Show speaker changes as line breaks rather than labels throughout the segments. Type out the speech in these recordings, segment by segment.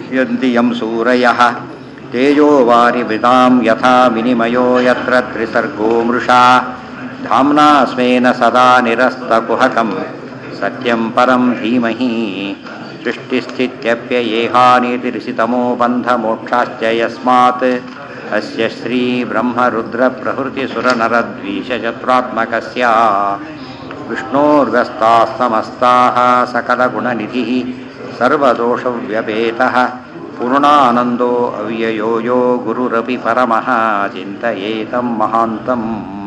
यन्ति यं सूरयः तेजो वारिभृतां यथा विनिमयो यत्र त्रिसर्गो मृषा धाम्ना स्वेन सदा निरस्तकुहकं सत्यं परं धीमहि सृष्टिस्थित्यप्ययेहानीतिरिषितमो बन्धमोक्षाश्च यस्मात् अस्य श्रीब्रह्मरुद्रप्रभृतिसुरनरद्वीषचत्रात्मकस्य विष्णोर्व्यस्ताः समस्ताः सकलगुणनिधिः सर्वदोषव्यपेतः पूर्णानन्दो अव्ययो यो ಗುರುರಪಿ ಪರಮಃ ಚಿಂತಯೇತಂ ಮಹಾಂತಂ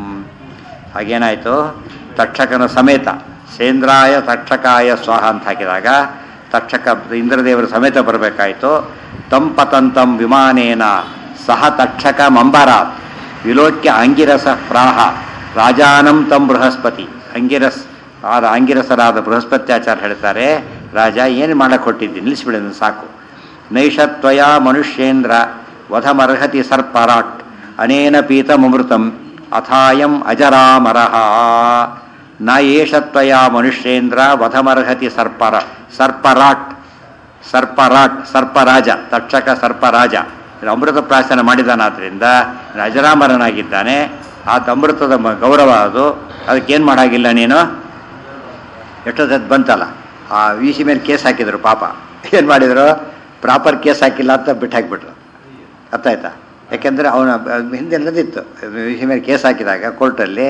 ಹಾಗೇನಾಯಿತು ತಕ್ಷಕನ ಸಮೇತ ಸೇಂದ್ರಾಯ ತಕ್ಷಕಾಯ ಸ್ವಾಹ ಅಂತ ಹಾಕಿದಾಗ ತಕ್ಷಕ ಇಂದ್ರದೇವರ ಸಮೇತ ಬರಬೇಕಾಯಿತು ತಂಪತಂತಂ ವಿಮಾನೇನ ಸಹ ತಕ್ಷಕ ಮಂಬರಾತ್ ವಿಲೋಕ್ಯ ಅಂಗಿರಸ ಪ್ರಾಹ ರಾಜಾನಂ ತಂ ಬೃಹಸ್ಪತಿ ಅಂಗಿರಸ್ ಆದ ಅಂಗಿರಸರಾದ ಬೃಹಸ್ಪತ್ಯಾಚಾರ್ಯ ಹೇಳ್ತಾರೆ ರಾಜ ಏನು ಮಾಡಕ್ಕೆ ಕೊಟ್ಟಿದ್ದೀನಿ ನಿಲ್ಲಿಸ್ಬಿಡಿ ಸಾಕು ನೈಷತ್ವಯ ಮನುಷ್ಯೇಂದ್ರ ವಧಮರ್ಹತಿ ಸರ್ಪರಾಟ್ ಅನೇನ ಪೀತಮೃತಂ ಅಥಾಯಂ ಅಜರಾಮರಹ ನ ಏಷತ್ವಯ ಮನುಷ್ಯೇಂದ್ರ ವಧಮರ್ಹತಿ ಸರ್ಪರ ಸರ್ಪರಾಟ್ ಸರ್ಪರಾಟ್ ಸರ್ಪರಾಜ ತಕ್ಷಕ ಸರ್ಪರಾಜ ಅಮೃತ ಪ್ರಾಶನ ಮಾಡಿದಾನಾದ್ರಿಂದ ಅಜರಾಮರನಾಗಿದ್ದಾನೆ ಆ ಅಮೃತದ ಮ- ಗೌರವ ಅದು ಅದಕ್ಕೇನು ಮಾಡಾಗಿಲ್ಲ ನೀನು ಎಷ್ಟೊತ್ತು ಬಂತಲ್ಲ ಆ ವಿ ಸಿ ಮೇಲೆ ಕೇಸ್ ಹಾಕಿದ್ರು ಪಾಪ ಏನು ಮಾಡಿದ್ರು ಪ್ರಾಪರ್ ಕೇಸ್ ಹಾಕಿಲ್ಲ ಅಂತ ಬಿಟ್ಟು ಹಾಕಿಬಿಟ್ರು ಅರ್ಥ ಆಯ್ತಾ ಯಾಕೆಂದರೆ ಅವನ ಹಿಂದೆ ನಡೆದಿತ್ತು ವಿ ಸಿ ಮೇಲೆ ಕೇಸ್ ಹಾಕಿದಾಗ ಕೋರ್ಟಲ್ಲಿ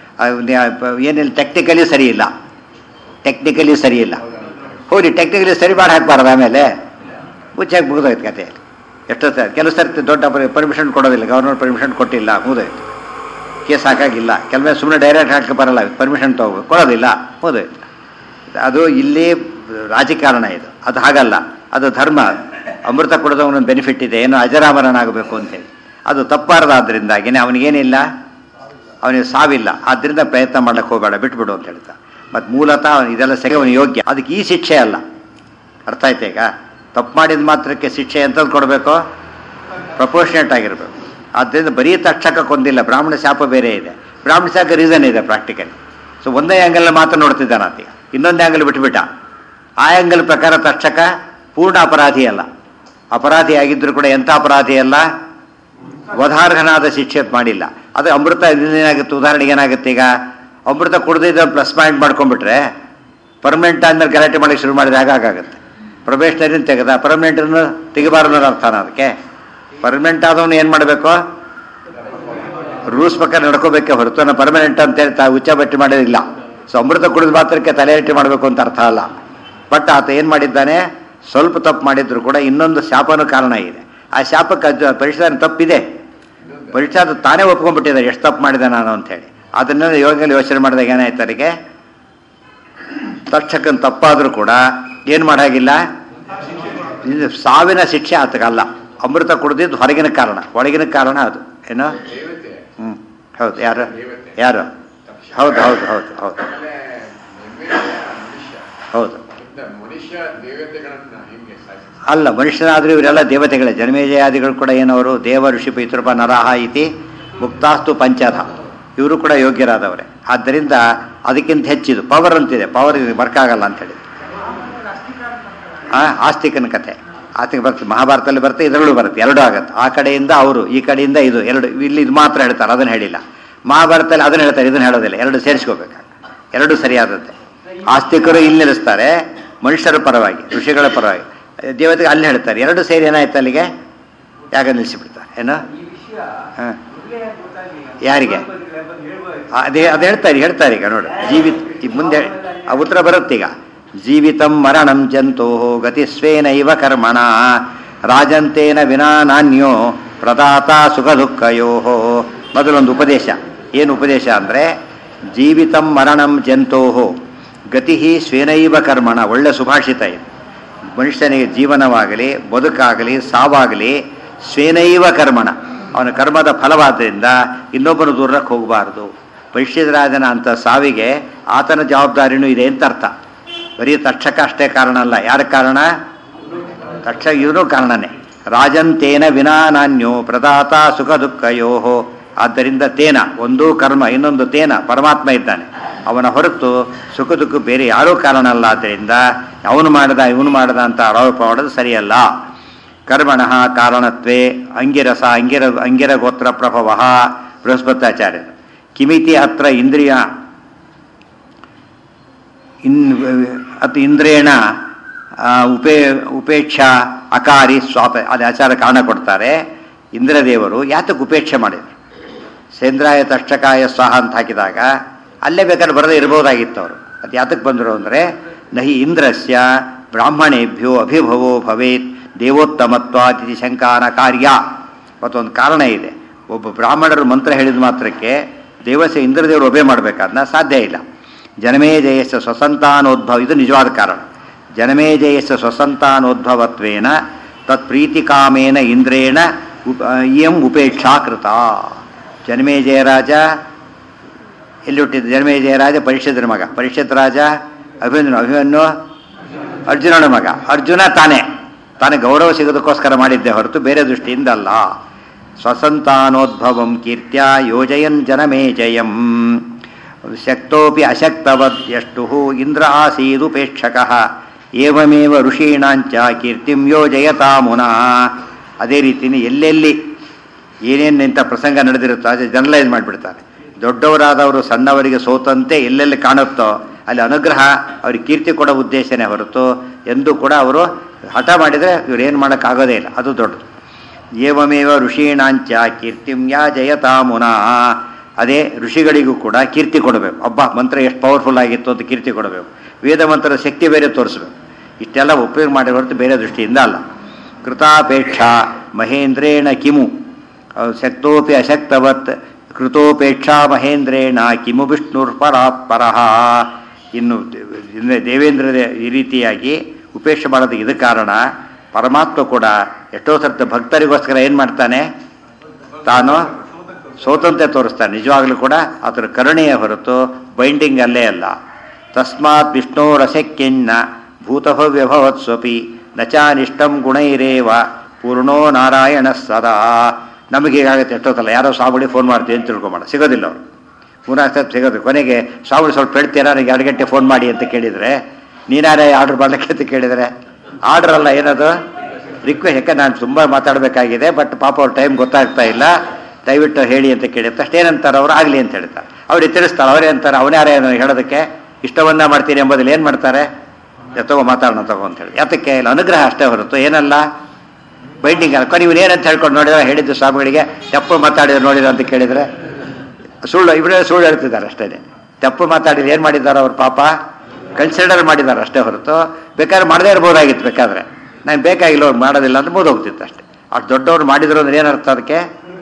ಏನಿಲ್ಲ ಟೆಕ್ನಿಕಲಿ ಸರಿ ಇಲ್ಲ ಟೆಕ್ನಿಕಲಿ ಸರಿ ಇಲ್ಲ ಹೋಗಿ ಟೆಕ್ನಿಕಲಿ ಸರಿ ಮಾಡಿ ಹಾಕ್ಬಾರ್ದು ಆಮೇಲೆ ಮುಚ್ಚಾಗಿ ಮುಗಿದೋಯ್ತು ಕತೆ ಎಷ್ಟೊತ್ತ ಕೆಲವು ಸರ್ತಿ ದೊಡ್ಡ ಪರ್ಮಿಷನ್ ಕೊಡೋದಿಲ್ಲ ಗವರ್ನರ್ ಪರ್ಮಿಷನ್ ಕೊಟ್ಟಿಲ್ಲ ಮುಗಿದೋಯ್ತು ಕೇಸ್ ಹಾಕಾಗಿಲ್ಲ ಕೆಲವೇ ಸುಮ್ಮನೆ ಡೈರೆಕ್ಟ್ ಹಾಕಿ ಬರಲ್ಲ ಪರ್ಮಿಷನ್ ತೊಗೋಬೇಕು ಕೊಡೋದಿಲ್ಲ ಮುಗಿದೋಯ್ತು ಅದು ಇಲ್ಲಿ ರಾಜಕಾರಣ ಇದು ಅದು ಹಾಗಲ್ಲ ಅದು ಧರ್ಮ ಅಮೃತ ಕೊಡೋದವನೊಂದು ಬೆನಿಫಿಟ್ ಇದೆ ಏನೋ ಅಜರಾಮರನಾಗಬೇಕು ಅಂತೇಳಿ ಅದು ತಪ್ಪಾರದಾದ್ರಿಂದಾಗಿನೇ ಅವನಿಗೇನಿಲ್ಲ ಅವನಿಗೆ ಸಾವಿಲ್ಲ ಆದ್ದರಿಂದ ಪ್ರಯತ್ನ ಮಾಡ್ಲಿಕ್ಕೆ ಹೋಗಬೇಡ ಬಿಟ್ಬಿಡು ಅಂತ ಹೇಳ್ತಾ ಮತ್ತು ಮೂಲತಃ ಅವನು ಇದೆಲ್ಲ ಸರಿ ಅವನು ಯೋಗ್ಯ ಅದಕ್ಕೆ ಈ ಶಿಕ್ಷೆ ಅಲ್ಲ ಅರ್ಥ ಆಯ್ತಾ ಈಗ ತಪ್ಪು ಮಾಡಿದ ಮಾತ್ರಕ್ಕೆ ಶಿಕ್ಷೆ ಎಂಥದ್ದು ಕೊಡಬೇಕು ಪ್ರಪೋರ್ಷನೇಟ್ ಆಗಿರಬೇಕು ಆದ್ದರಿಂದ ಬರೀ ತಕ್ಷಕ ಕೊಂದಿಲ್ಲ ಬ್ರಾಹ್ಮಣ ಶಾಪ ಬೇರೆ ಇದೆ ಬ್ರಾಹ್ಮಣ ಶಾಪ ರೀಸನ್ ಇದೆ ಪ್ರಾಕ್ಟಿಕಲಿ ಸೊ ಒಂದೇ ಆ್ಯಂಗಲ್ ಮಾತ್ರ ನೋಡ್ತಿದ್ದಾನ ಆತ ಇನ್ನೊಂದು ಆ್ಯಂಗಲ್ ಬಿಟ್ಬಿಟ್ಟ ಆ ಆ್ಯಂಗಲ್ ಪ್ರಕಾರ ತಕ್ಷಕ ಪೂರ್ಣ ಅಪರಾಧಿ ಅಲ್ಲ ಅಪರಾಧಿ ಆಗಿದ್ದರೂ ಕೂಡ ಎಂಥ ಅಪರಾಧಿ ಅಲ್ಲ ವಧಾರ್ಹನಾದ ಶಿಕ್ಷೆ ಮಾಡಿಲ್ಲ ಅದು ಅಮೃತ ಏನಾಗುತ್ತೆ ಉದಾಹರಣೆಗೆ ಏನಾಗುತ್ತೆ ಈಗ ಅಮೃತ ಕುಡ್ದಿದ್ದ ಪ್ಲಸ್ ಪಾಯಿಂಟ್ ಮಾಡ್ಕೊಂಡ್ಬಿಟ್ರೆ ಪರ್ಮನೆಂಟ್ ಆದ್ಮೇಲೆ ಗಲಾಟೆ ಮಾಡಕ್ಕೆ ಶುರು ಮಾಡಿದ್ರೆ ಹಾಗಾಗುತ್ತೆ ಪ್ರೊಬೇಷನರಿನ ತೆಗೆದ ಪರ್ಮನೆಂಟನ್ನು ತೆಗಿಬಾರ್ದು ಅನ್ನೋ ಅರ್ಥನ ಅದಕ್ಕೆ ಪರ್ಮನೆಂಟ್ ಆದವನು ಏನು ಮಾಡಬೇಕು ರೂಲ್ಸ್ ಪ್ರಕಾರ ನಡ್ಕೋಬೇಕೆ ಹೊರತು ನಾನು ಪರ್ಮನೆಂಟ್ ಅಂತೇಳಿ ತಾ ಉಚ್ಚ ಬಟ್ಟೆ ಮಾಡೋದಿಲ್ಲ ಸೊ ಅಮೃತ ಕುಡಿದ ಮಾತ್ರಕ್ಕೆ ತಲೆಹರಟೆ ಮಾಡಬೇಕು ಅಂತ ಅರ್ಥ ಅಲ್ಲ ಬಟ್ ಆತ ಏನು ಮಾಡಿದ್ದಾನೆ ಸ್ವಲ್ಪ ತಪ್ಪು ಮಾಡಿದ್ರು ಕೂಡ ಇನ್ನೊಂದು ಶಾಪನೂ ಕಾರಣ ಇದೆ ಆ ಶಾಪಕ್ಕೆ ಅದು ಪರಿಷ್ಠಾನ ತಪ್ಪಿದೆ ಪರಿಷ್ಠಾನ ತಾನೇ ಒಪ್ಕೊಂಡ್ಬಿಟ್ಟಿದ್ದಾರೆ ಎಷ್ಟು ತಪ್ಪು ಮಾಡಿದೆ ನಾನು ಅಂತೇಳಿ ಅದನ್ನೆಲ್ಲ ಯೋಗದಲ್ಲಿ ಯೋಚನೆ ಮಾಡಿದಾಗ ಏನಾಯ್ತು ಅವರಿಗೆ ತಕ್ಷಕನ್ ತಪ್ಪಾದರೂ ಕೂಡ ಏನು ಮಾಡಾಗಿಲ್ಲ ಇದು ಸಾವಿನ ಶಿಕ್ಷೆ ಆತಗಲ್ಲ ಅಮೃತ ಕುಡಿದಿದ್ದು ಹೊರಗಿನ ಕಾರಣ ಒಳಗಿನ ಕಾರಣ ಅದು ಏನು ಹ್ಞೂ ಹೌದು ಯಾರು ಯಾರು ಹೌದು ಹೌದು ಹೌದು ಹೌದು ಹೌದು
ಮನುಷ್ಯ ದೇವತೆಗಳನ್ನ ಹೆಂಗೆ ಸಾಧಿಸ್ತಾರೆ
ಅಲ್ಲ ಮನುಷ್ಯನಾದರೂ ಇವರೆಲ್ಲ ದೇವತೆಗಳೇ ಜನ್ಮೇಜಯಾದಿಗಳು ಕೂಡ ಏನವರು ದೇವ ಋಷಿ ಪಿತೃಪ ನರಹ ಇತಿ ಮುಕ್ತಾಸ್ತು ಪಂಚಧ ಇವರು ಕೂಡ ಯೋಗ್ಯರಾದವರೇ ಆದ್ದರಿಂದ ಅದಕ್ಕಿಂತ ಹೆಚ್ಚಿದು ಪವರ್ ಅಂತಿದೆ ಪವರ್ ವರ್ಕ್ ಆಗಲ್ಲ ಅಂತ ಹೇಳಿ ಆ ಆಸ್ತಿಕನ ಕಥೆ ಆಸ್ತಿಕ ಬರ್ತದೆ ಮಹಾಭಾರತದಲ್ಲಿ ಬರುತ್ತೆ ಇದರಲ್ಲೂ ಬರುತ್ತೆ ಎರಡೂ ಆಗುತ್ತೆ ಆ ಕಡೆಯಿಂದ ಅವರು ಈ ಕಡೆಯಿಂದ ಇದು ಎರಡು ಇಲ್ಲಿ ಇದು ಮಾತ್ರ ಹೇಳ್ತಾರೆ ಅದನ್ನು ಹೇಳಿಲ್ಲ ಮಹಾಭಾರತದಲ್ಲಿ ಅದನ್ನು ಹೇಳ್ತಾರೆ ಇದನ್ನು ಹೇಳೋದಿಲ್ಲ ಎರಡು ಸೇರಿಸ್ಕೋಬೇಕು ಎರಡು ಸರಿಯಾದದ್ದೇ ಆಸ್ತಿಕರು ಇಲ್ಲಿ ನಿಲ್ಲಿಸ್ತಾರೆ ಮನುಷ್ಯರ ಪರವಾಗಿ ಋಷಿಗಳ ಪರವಾಗಿ ದೇವತೆಗೆ ಅಲ್ಲಿ ಹೇಳ್ತಾರೆ ಎರಡು ಸೇರಿ ಏನಾಯ್ತು ಅಲ್ಲಿಗೆ ಯಾಗ ನಿಲ್ಲಿಸಿಬಿಡ್ತಾರೆ ಏನು ಹಾಂ ಯಾರಿಗೆ ಅದೇ ಅದು ಹೇಳ್ತಾರೆ ಹೇಳ್ತಾರೆ ಈಗ ನೋಡು ಜೀವಿತ ಈಗ ಮುಂದೆ ಆ ಉತ್ತರ ಬರುತ್ತೆ ಈಗ ಜೀವಿತಂ ಮರಣಂ ಜಂತೋ ಗತಿಸ್ವೇನೈವ ಕರ್ಮಣ ರಾಜಂತೇನ ವಿನಾ ನಾನ್ಯೋ ಪ್ರದಾತ ಸುಖ ದುಃಖಯೋ ಮೊದಲೊಂದು ಉಪದೇಶ ಏನು ಉಪದೇಶ ಅಂದರೆ ಜೀವಿತಂ ಮರಣಂ ಜಂತೋ ಗತಿ ಸ್ವೇನೈವ ಕರ್ಮಣ ಒಳ್ಳೆ ಸುಭಾಷಿತ ಇದು ಮನುಷ್ಯನಿಗೆ ಜೀವನವಾಗಲಿ ಬದುಕಾಗಲಿ ಸಾವಾಗಲಿ ಸ್ವೇನೈವ ಕರ್ಮಣ ಅವನ ಕರ್ಮದ ಫಲವಾದ್ದರಿಂದ ಇನ್ನೊಬ್ಬನು ದೂರಕ್ಕೆ ಹೋಗಬಾರ್ದು ಪರಿಶಿಧರಾಜನ ಅಂತ ಸಾವಿಗೆ ಆತನ ಜವಾಬ್ದಾರಿನೂ ಇದೆ ಅಂತ ಅರ್ಥ ಬರೀ ತಕ್ಷಕ ಅಷ್ಟೇ ಕಾರಣ ಅಲ್ಲ ಯಾರ ಕಾರಣ ತಕ್ಷ ಇವನು ಕಾರಣನೇ ರಾಜಂತೇನ ವಿನಾ ನಾನ್ಯೋ ಪ್ರದಾತ ಸುಖ ದುಃಖಯೋ ಆದ್ದರಿಂದ ತೇನ ಒಂದು ಕರ್ಮ ಇನ್ನೊಂದು ತೇನ ಪರಮಾತ್ಮ ಇದ್ದಾನೆ ಅವನ ಹೊರತು ಸುಖ ದುಃಖ ಬೇರೆ ಯಾರೂ ಕಾರಣ ಅಲ್ಲ ಆದ್ದರಿಂದ ಅವನು ಮಾಡ್ದ ಇವನು ಮಾಡ್ದ ಅಂತ ಆರೋಪ ಮಾಡೋದು ಸರಿಯಲ್ಲ ಕರ್ಮಣ ಕಾರಣತ್ವೇ ಅಂಗಿರಸ ಅಂಗಿರ ಅಂಗಿರ ಗೋತ್ರ ಪ್ರಭವ ಬೃಹಸ್ಪತ್ಯಾಚಾರ್ಯರು ಕಿಮಿತಿ ಅತ್ರ ಇಂದ್ರಿಯ ಇನ್ ಅತ್ ಇಂದ್ರೇಣ ಆ, ಉಪೇ ಉಪೇಕ್ಷಾ ಅಕಾರಿ ಸ್ವಾಪ ಅದು ಆಚಾರ ಕಾರಣ ಕೊಡ್ತಾರೆ ಇಂದ್ರದೇವರು ಯಾತಕ್ಕೆ ಉಪೇಕ್ಷೆ ಮಾಡಿದರು ಸೇಂದ್ರಾಯ ತಷ್ಟಕಾಯ ಸ್ವಾಹ ಅಂತ ಹಾಕಿದಾಗ ಅಲ್ಲೇ ಬೇಕಾದ್ರೆ ಬರದೇ ಇರ್ಬೋದಾಗಿತ್ತು ಅವರು ಅದು ಯಾತಕ್ಕೆ ಬಂದರು ಅಂದರೆ ನಹಿ ಇಂದ್ರಸ್ಯ ಬ್ರಾಹ್ಮಣೇಭ್ಯೋ ಅಭಿಭವೋ ಭವೇತ್ ದೇವೋತ್ತಮತ್ವಾದಿತಿ ಶಂಕಾನ ಕಾರ್ಯ ಮತ್ತೊಂದು ಕಾರಣ ಇದೆ ಒಬ್ಬ ಬ್ರಾಹ್ಮಣರು ಮಂತ್ರ ಹೇಳಿದ ಮಾತ್ರಕ್ಕೆ ದೇವಸ್ಯ ಇಂದ್ರದೇವರು ಒಬೆ ಮಾಡಬೇಕಾದ್ನ ಸಾಧ್ಯ ಇಲ್ಲ ಜನಮೇಜಯಸ್ಯ ಸ್ವಸಂತಾನೋದ್ಭವ ಇದು ನಿಜವಾದ ಕಾರಣ ಜನಮೇಜಯಸ್ಯ ಸ್ವಸಂತಾನೋದ್ಭವತ್ವೇನ ತತ್ಪ್ರೀತಿಕಾಮೇನ ಇಂದ್ರೇಣ ಉಪ ಇಯಂ ಉಪೇಕ್ಷಾ ಕೃತ ಜನಮೇಜಯ ರಾಜ ಎಲ್ಲಿ ಹುಟ್ಟಿದ್ದು ಜನಮೇಜಯ ರಾಜ ಪರಿಷದ್ರ ಮಗ ಪರಿಷತ್ ರಾಜ ಅಭಿಮನ್ಯು ಅಭಿಮನ್ಯು ಅರ್ಜುನನ ಮಗ ಅರ್ಜುನ ತಾನೇ ತಾನೇ ಗೌರವ ಸಿಗೋದಕ್ಕೋಸ್ಕರ ಮಾಡಿದ್ದೆ ಹೊರತು ಬೇರೆ ದೃಷ್ಟಿಯಿಂದ ಅಲ್ಲ ಸ್ವಸಂತಾನೋದ್ಭವಂ ಕೀರ್ತ್ಯ ಯೋಜಯನ್ ಜನಮೇಜಯಂ ಶಕ್ತೋಪಿ ಅಶಕ್ತವದ್ ಎಷ್ಟು ಇಂದ್ರ ಆಸೀದುಪೇಕ್ಷಕ ಏವಮೇವ ಋಷೀಣಾಂಚ ಕೀರ್ತಿಂ ಯೋಜಯತಾ ಮುನಃ ಅದೇ ರೀತಿನೇ ಎಲ್ಲೆಲ್ಲಿ ಏನೇನು ಇಂಥ ಪ್ರಸಂಗ ನಡೆದಿರುತ್ತೋ ಅದು ಜನರಲೈಸ್ ಮಾಡಿಬಿಡ್ತಾರೆ ದೊಡ್ಡವರಾದವರು ಸಣ್ಣವರಿಗೆ ಸೋತಂತೆ ಎಲ್ಲೆಲ್ಲಿ ಕಾಣುತ್ತೋ ಅಲ್ಲಿ ಅನುಗ್ರಹ ಅವ್ರಿಗೆ ಕೀರ್ತಿ ಕೊಡೋ ಉದ್ದೇಶನೇ ಹೊರತು ಎಂದೂ ಕೂಡ ಅವರು ಹಠ ಮಾಡಿದರೆ ಇವ್ರು ಏನು ಮಾಡೋಕ್ಕಾಗೋದೇ ಇಲ್ಲ ಅದು ದೊಡ್ಡದು ಏವಮೇವ ಋಷೀಣಾಂಚ ಕೀರ್ತಿಂ ಯಾ ಜಯತಾ ಮುನಃ ಅದೇ ಋಷಿಗಳಿಗೂ ಕೂಡ ಕೀರ್ತಿ ಕೊಡಬೇಕು ಅಬ್ಬ ಮಂತ್ರ ಎಷ್ಟು ಪವರ್ಫುಲ್ ಆಗಿತ್ತು ಅಂತ ಕೀರ್ತಿ ಕೊಡಬೇಕು ವೇದ ಮಂತ್ರದ ಶಕ್ತಿ ಬೇರೆ ತೋರಿಸ್ಬೇಕು ಇಷ್ಟೆಲ್ಲ ಉಪಯೋಗ ಮಾಡಿ ಹೊರತು ಬೇರೆ ದೃಷ್ಟಿಯಿಂದ ಅಲ್ಲ ಕೃತಾಪೇಕ್ಷ ಮಹೇಂದ್ರೇಣ ಕಿಮು ಅಹ್ ಶಕ್ತೋಪಿ ಅಶಕ್ತವತ್ ಕೃತೋಪೇಕ್ಷಾ ಮಹೇಂದ್ರೇಣ ಕಿಮು ವಿಷ್ಣುರ್ಪರ ಪರಹ ಇನ್ನು ದೇ- ಇನ್ನು ದೇವೇಂದ್ರ ದೇ- ಈ ರೀತಿಯಾಗಿ ಉಪೇಕ್ಷೆ ಮಾಡೋದಕ್ಕೆ ಇದು ಕಾರಣ ಪರಮಾತ್ಮ ಕೂಡ ಎಷ್ಟೋ ಸರ್ತ ಭಕ್ತರಿಗೋಸ್ಕರ ಏನು ಮಾಡ್ತಾನೆ ತಾನು ಸ್ವಾತಂತ್ರ್ಯ ತೋರಿಸ್ತಾನೆ ನಿಜವಾಗ್ಲೂ ಕೂಡ ಅದರ ಕರುಣೆಯ ಹೊರತು ಬೈಂಡಿಂಗ್ ಅಲ್ಲೇ ಅಲ್ಲ ತಸ್ಮಾತ್ ವಿಷ್ಣೋರಸಕ್ಯನ್ನ ಭೂತಭವ್ಯಭವತ್ಸ್ವಪಿ ನಚಾನಿಷ್ಟಂ ಗುಣೈರೇವ ಪೂರ್ಣೋ ನಾರಾಯಣ ಸದಾ ನಮಗೆ ಹೀಗಾಗುತ್ತೆ ಎಷ್ಟೊತ್ತಲ್ಲ ಯಾರೋ ಸ್ವಾಮಿಗೆ ಫೋನ್ ಮಾಡ್ತೀವಿ ಅಂತ ತಿಳ್ಕೊಂಬೇಡ ಸಿಗೋದಿಲ್ಲ ಅವರು ಮೂರ್ನಾಲ್ಕು ಸಲ ಸಿಗೋದು ಕೊನೆಗೆ ಸ್ವಾಮಿ ಸ್ವಲ್ಪ ಹೇಳ್ತೀರಾ ನನಗೆ ಎರಡು ಗಂಟೆ ಫೋನ್ ಮಾಡಿ ಅಂತ ಕೇಳಿದರೆ ನೀನಾರೇ ಆರ್ಡ್ರ್ ಮಾಡಲಿಕ್ಕೆ ಅಂತ ಕೇಳಿದರೆ ಆರ್ಡ್ರ್ ಅಲ್ಲ ಏನದು ರಿಕ್ವೆಸ್ಟ್ ಯಾಕೆ ನಾನು ತುಂಬ ಮಾತಾಡಬೇಕಾಗಿದೆ ಬಟ್ ಪಾಪ ಅವ್ರ ಟೈಮ್ ಗೊತ್ತಾಗ್ತಾ ಇಲ್ಲ ದಯವಿಟ್ಟು ಹೇಳಿ ಅಂತ ಕೇಳಿದ ತಕ್ಷಣ ಏನಂತಾರೆ ಅವರು ಆಗಲಿ ಅಂತ ಹೇಳ್ತಾರೆ ಅವ್ರಿಗೆ ತಿಳಿಸ್ತಾರೆ ಅವರೇ ಅಂತಾರೆ ಅವನ್ಯಾರೇ ಹೇಳೋದಕ್ಕೆ ಇಷ್ಟವನ್ನ ಮಾಡ್ತೀನಿ ಎಂಬುದಲ್ಲಿ ಏನು ಮಾಡ್ತಾರೆ "ಏ, ತಗೋ ಮಾತಾಡೋಣ ತಗೋ ಅಂತ ಹೇಳಿ ಯಾತಕ್ಕೆ ಇಲ್ಲ ಅನುಗ್ರಹ ಅಷ್ಟೇ ಹೊರತು ಏನಲ್ಲ ಬೈಂಡಿಂಗ್ ಅಲ್ಲ ಕೊನೆ ಇವ್ರು ಏನಂತ ಹೇಳ್ಕೊಂಡು ನೋಡಿದ್ರೆ ಹೇಳಿದ್ದು ಸ್ವಾಮಿಗಳಿಗೆ ತಪ್ಪು ಮಾತಾಡಿದ್ರು ನೋಡಿದ್ರು ಅಂತ ಕೇಳಿದರೆ ಸುಳ್ಳು ಇವರೇ ಸುಳ್ಳು ಹೇಳ್ತಿದ್ದಾರೆ ಅಷ್ಟೇ ತಪ್ಪು ಮಾತಾಡಿದ್ರು ಏನು ಮಾಡಿದ್ದಾರೆ ಅವ್ರ ಪಾಪ ಕನ್ಸಿಡರ್ ಮಾಡಿದ್ದಾರೆ ಅಷ್ಟೇ ಹೊರತು ಬೇಕಾದ್ರೆ ಮಾಡದೇ ಇರ್ಬೋದಾಗಿತ್ತು ಬೇಕಾದ್ರೆ ನಾನು ಬೇಕಾಗಿಲ್ಲ ಅವ್ರು ಮಾಡೋದಿಲ್ಲ ಅಂತ ಮುಗಿದು ಹೋಗ್ತಿತ್ತು ಅಷ್ಟೇ ಅಷ್ಟು ದೊಡ್ಡವ್ರು ಮಾಡಿದ್ರು ಅಂದ್ರೆ ಏನರ್ಥ ಅದಕ್ಕೆ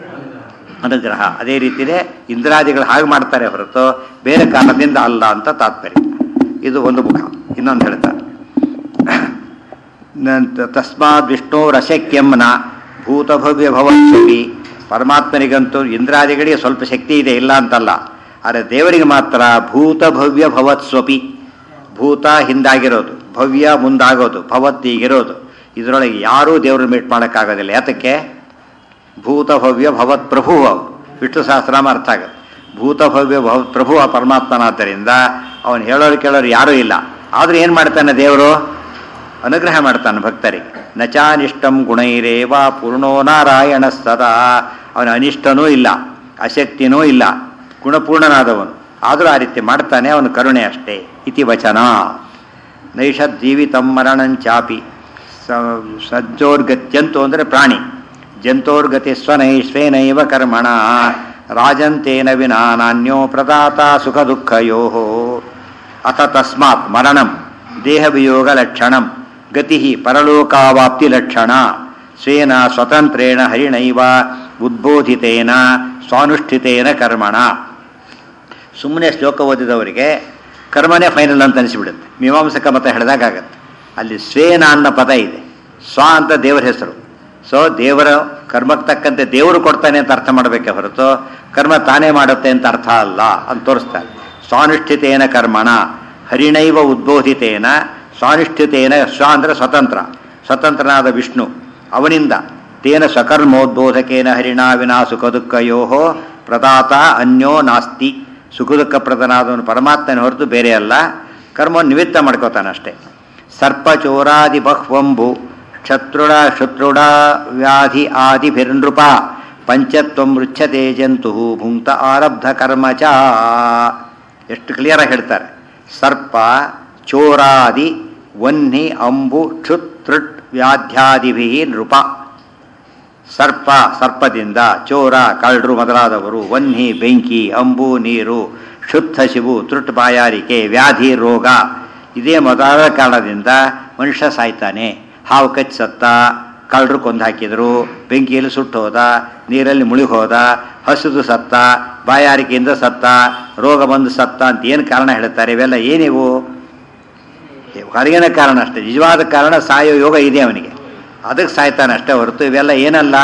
ಅನುಗ್ರಹ ಅದೇ ರೀತಿಯೇ ಇಂದ್ರಾದಿಗಳು ಹಾಗೆ ಮಾಡ್ತಾರೆ ಹೊರತು ಬೇರೆ ಕಾರಣದಿಂದ ಅಲ್ಲ ಅಂತ ತಾತ್ಪರ್ಯ ಇದು ಒಂದು ಮುಖ ಇನ್ನೊಂದು ಹೇಳ್ತಾರೆ ನಂತ- ತಸ್ಮಾತ್ ವಿಷ್ಣುರಶಕ್ಯಂ ನ ಭೂತಭವ್ಯ ಭವತ್ವಪಿ ಪರಮಾತ್ಮನಿಗಂತೂ ಇಂದ್ರಾದಿಗಳಿಗೆ ಸ್ವಲ್ಪ ಶಕ್ತಿ ಇದೆ ಇಲ್ಲ ಅಂತಲ್ಲ ಆದರೆ ದೇವರಿಗೆ ಮಾತ್ರ ಭೂತಭವ್ಯ ಭವತ್ಸ್ವಪಿ ಭೂತ ಹಿಂದಾಗಿರೋದು ಭವ್ಯ ಮುಂದಾಗೋದು ಭವತ್ ಈಗಿರೋದು ಇದರೊಳಗೆ ಯಾರೂ ದೇವ್ರನ್ನ ಮೀಟ್ ಮಾಡೋಕ್ಕಾಗೋದಿಲ್ಲ ಯಾತಕ್ಕೆ ಭೂತಭವ್ಯ ಭವತ್ ಪ್ರಭು ಅವರು ವಿಷ್ಣು ಸಹಸ್ರನಾಮ ಅರ್ಥ ಆಗುತ್ತೆ ಭೂತಭವ್ಯ ಭವ ಪ್ರಭು ಆ ಪರಮಾತ್ಮನಾದ್ದರಿಂದ ಅವನು ಹೇಳೋರು ಕೇಳೋರು ಯಾರೂ ಇಲ್ಲ ಆದರೂ ಏನು ಮಾಡ್ತಾನೆ ದೇವರು ಅನುಗ್ರಹ ಮಾಡ್ತಾನೆ ಭಕ್ತರಿಗೆ ನಚಾನಿಷ್ಟಂ ಗುಣೈರೇವ ಪೂರ್ಣೋ ನಾರಾಯಣ ಸದಾ ಅವನ ಅನಿಷ್ಟನೂ ಇಲ್ಲ ಅಶಕ್ತಿನೂ ಇಲ್ಲ ಗುಣಪೂರ್ಣನಾದವನು ಆದರೂ ಆ ರೀತಿ ಮಾಡ್ತಾನೆ ಅವನು ಕರುಣೆ ಅಷ್ಟೇ ಇತಿ ವಚನ ನೈಷದ್ ಜೀವಿತಂ ಮರಣಂಚಾಪಿ ಸ ಸಜ್ಜೋರ್ಗತ್ಯಂತು ಅಂದರೆ ಪ್ರಾಣಿ ಜಂತೋರ್ಗತಿ ಸ್ವನೈ ಸ್ವೇನೈವ ಕರ್ಮಣ ರಾಜಂತೇನ ವಿನಾ ನಾನ್ಯೋ ಪ್ರದಾತ ಸುಖ ದುಃಖಯೋ ಅಥ ತಸ್ಮಾತ್ ಮರಣಂ ದೇಹವಿಯೋಗ ಲಕ್ಷಣಂ ಗತಿ ಪರಲೋಕಾವಾಪ್ತಿ ಲಕ್ಷಣ ಸ್ವೇನ ಸ್ವತಂತ್ರೇಣ ಹರಿಣೈವ ಉದ್ಬೋಧಿತೇನ ಸ್ವಾನುಷ್ಠಿತೇನ ಕರ್ಮಣ ಸುಮ್ಮನೆ ಶ್ಲೋಕ ಓದಿದವರಿಗೆ ಕರ್ಮನೇ ಫೈನಲ್ ಅಂತ ಅನಿಸಿಬಿಡುತ್ತೆ ಮೀಮಾಂಸಕ ಮತ ಹೇಳಿದಾಗತ್ತೆ ಅಲ್ಲಿ ಸ್ವೇನ ಅನ್ನೋ ಪದ ಇದೆ ಸ್ವ ಅಂತ ದೇವರ ಹೆಸರು ಸೊ ದೇವರ ಕರ್ಮಕ್ಕೆ ತಕ್ಕಂತೆ ದೇವರು ಕೊಡ್ತಾನೆ ಅಂತ ಅರ್ಥ ಮಾಡಬೇಕೆ ಹೊರತು ಕರ್ಮ ತಾನೇ ಮಾಡುತ್ತೆ ಅಂತ ಅರ್ಥ ಅಲ್ಲ ಅಂತ ತೋರಿಸ್ತಾರೆ ಸ್ವಾನುಷ್ಠಿತೇನ ಕರ್ಮಣ ಹರಿಣೈವ ಉದ್ಬೋಧಿತೇನ ಸ್ವಾನುಷ್ಠಿತೇನ ಸ್ವ ಅಂದರೆ ಸ್ವತಂತ್ರ ಸ್ವತಂತ್ರನಾದ ವಿಷ್ಣು ಅವನಿಂದ ತೇನ ಸ್ವಕರ್ಮೋದ್ಬೋಧಕೇನ ಹರಿಣಾ ವಿನಾ ಸುಖ ದುಃಖಯೋ ಪ್ರದಾತ ಅನ್ಯೋ ನಾಸ್ತಿ ಸುಖ ದುಃಖ ಪ್ರದನಾದವನು ಪರಮಾತ್ಮನ ಹೊರತು ಬೇರೆ ಅಲ್ಲ ಕರ್ಮವನ್ನು ನಿಮಿತ್ತ ಮಾಡ್ಕೋತಾನೆ ಅಷ್ಟೇ ಸರ್ಪ ಚೋರಾದಿ ಬಹ್ವಂಬು ಕ್ಷತ್ರುಡ ಶತ್ರುಡ ವ್ಯಾಧಿ ಆದಿಭಿರ್ನೃಪ ಪಂಚತ್ವಂ ರುಚ್ಯತೆ ಜಂತು ಭುಂಕ್ತ ಆರಬ್ಧ ಕರ್ಮ ಚ ಎಷ್ಟು ಕ್ಲಿಯರಾಗಿ ಹೇಳ್ತಾರೆ ಸರ್ಪ ಚೋರಾದಿ ವನ್ನಿ ಅಂಬು ಕ್ಷುತ್ ತೃಟ್ ವ್ಯಾಧ್ಯಾದಿಭಿ ನೃಪ ಸರ್ಪ ಸರ್ಪದಿಂದ ಚೋರ ಕಳ್ಳರು ಮೊದಲಾದವರು ವನ್ನಿ ಬೆಂಕಿ ಅಂಬು ನೀರು ಶುದ್ಧ ಶಿವು ತೃಟ್ ಬಾಯಾರಿಕೆ ವ್ಯಾಧಿ ರೋಗ ಇದೇ ಮೊದಲಾದ ಕಾರಣದಿಂದ ಮನುಷ್ಯ ಸಾಯ್ತಾನೆ ಹಾವು ಕಚ್ಚಿ ಸತ್ತ ಕಳ್ಳರು ಕೊಂದು ಹಾಕಿದರು ಬೆಂಕಿಯಲ್ಲಿ ಸುಟ್ಟು ಹೋದ ನೀರಲ್ಲಿ ಮುಳುಗಿ ಹೋದ ಹಸಿದು ಸತ್ತ ಬಾಯಾರಿಕೆಯಿಂದ ಸತ್ತ ರೋಗ ಬಂದು ಸತ್ತ ಅಂತ ಏನು ಕಾರಣ ಹೇಳ್ತಾರೆ ಇವೆಲ್ಲ ಏನಿವು ಹೊರಗಿನ ಕಾರಣ ಅಷ್ಟೇ ನಿಜವಾದ ಕಾರಣ ಸಾಯೋ ಯೋಗ ಇದೆ ಅವನಿಗೆ ಅದಕ್ಕೆ ಸಾಯ್ತಾನೆ ಅಷ್ಟೇ ಹೊರತು ಇವೆಲ್ಲ ಏನಲ್ಲ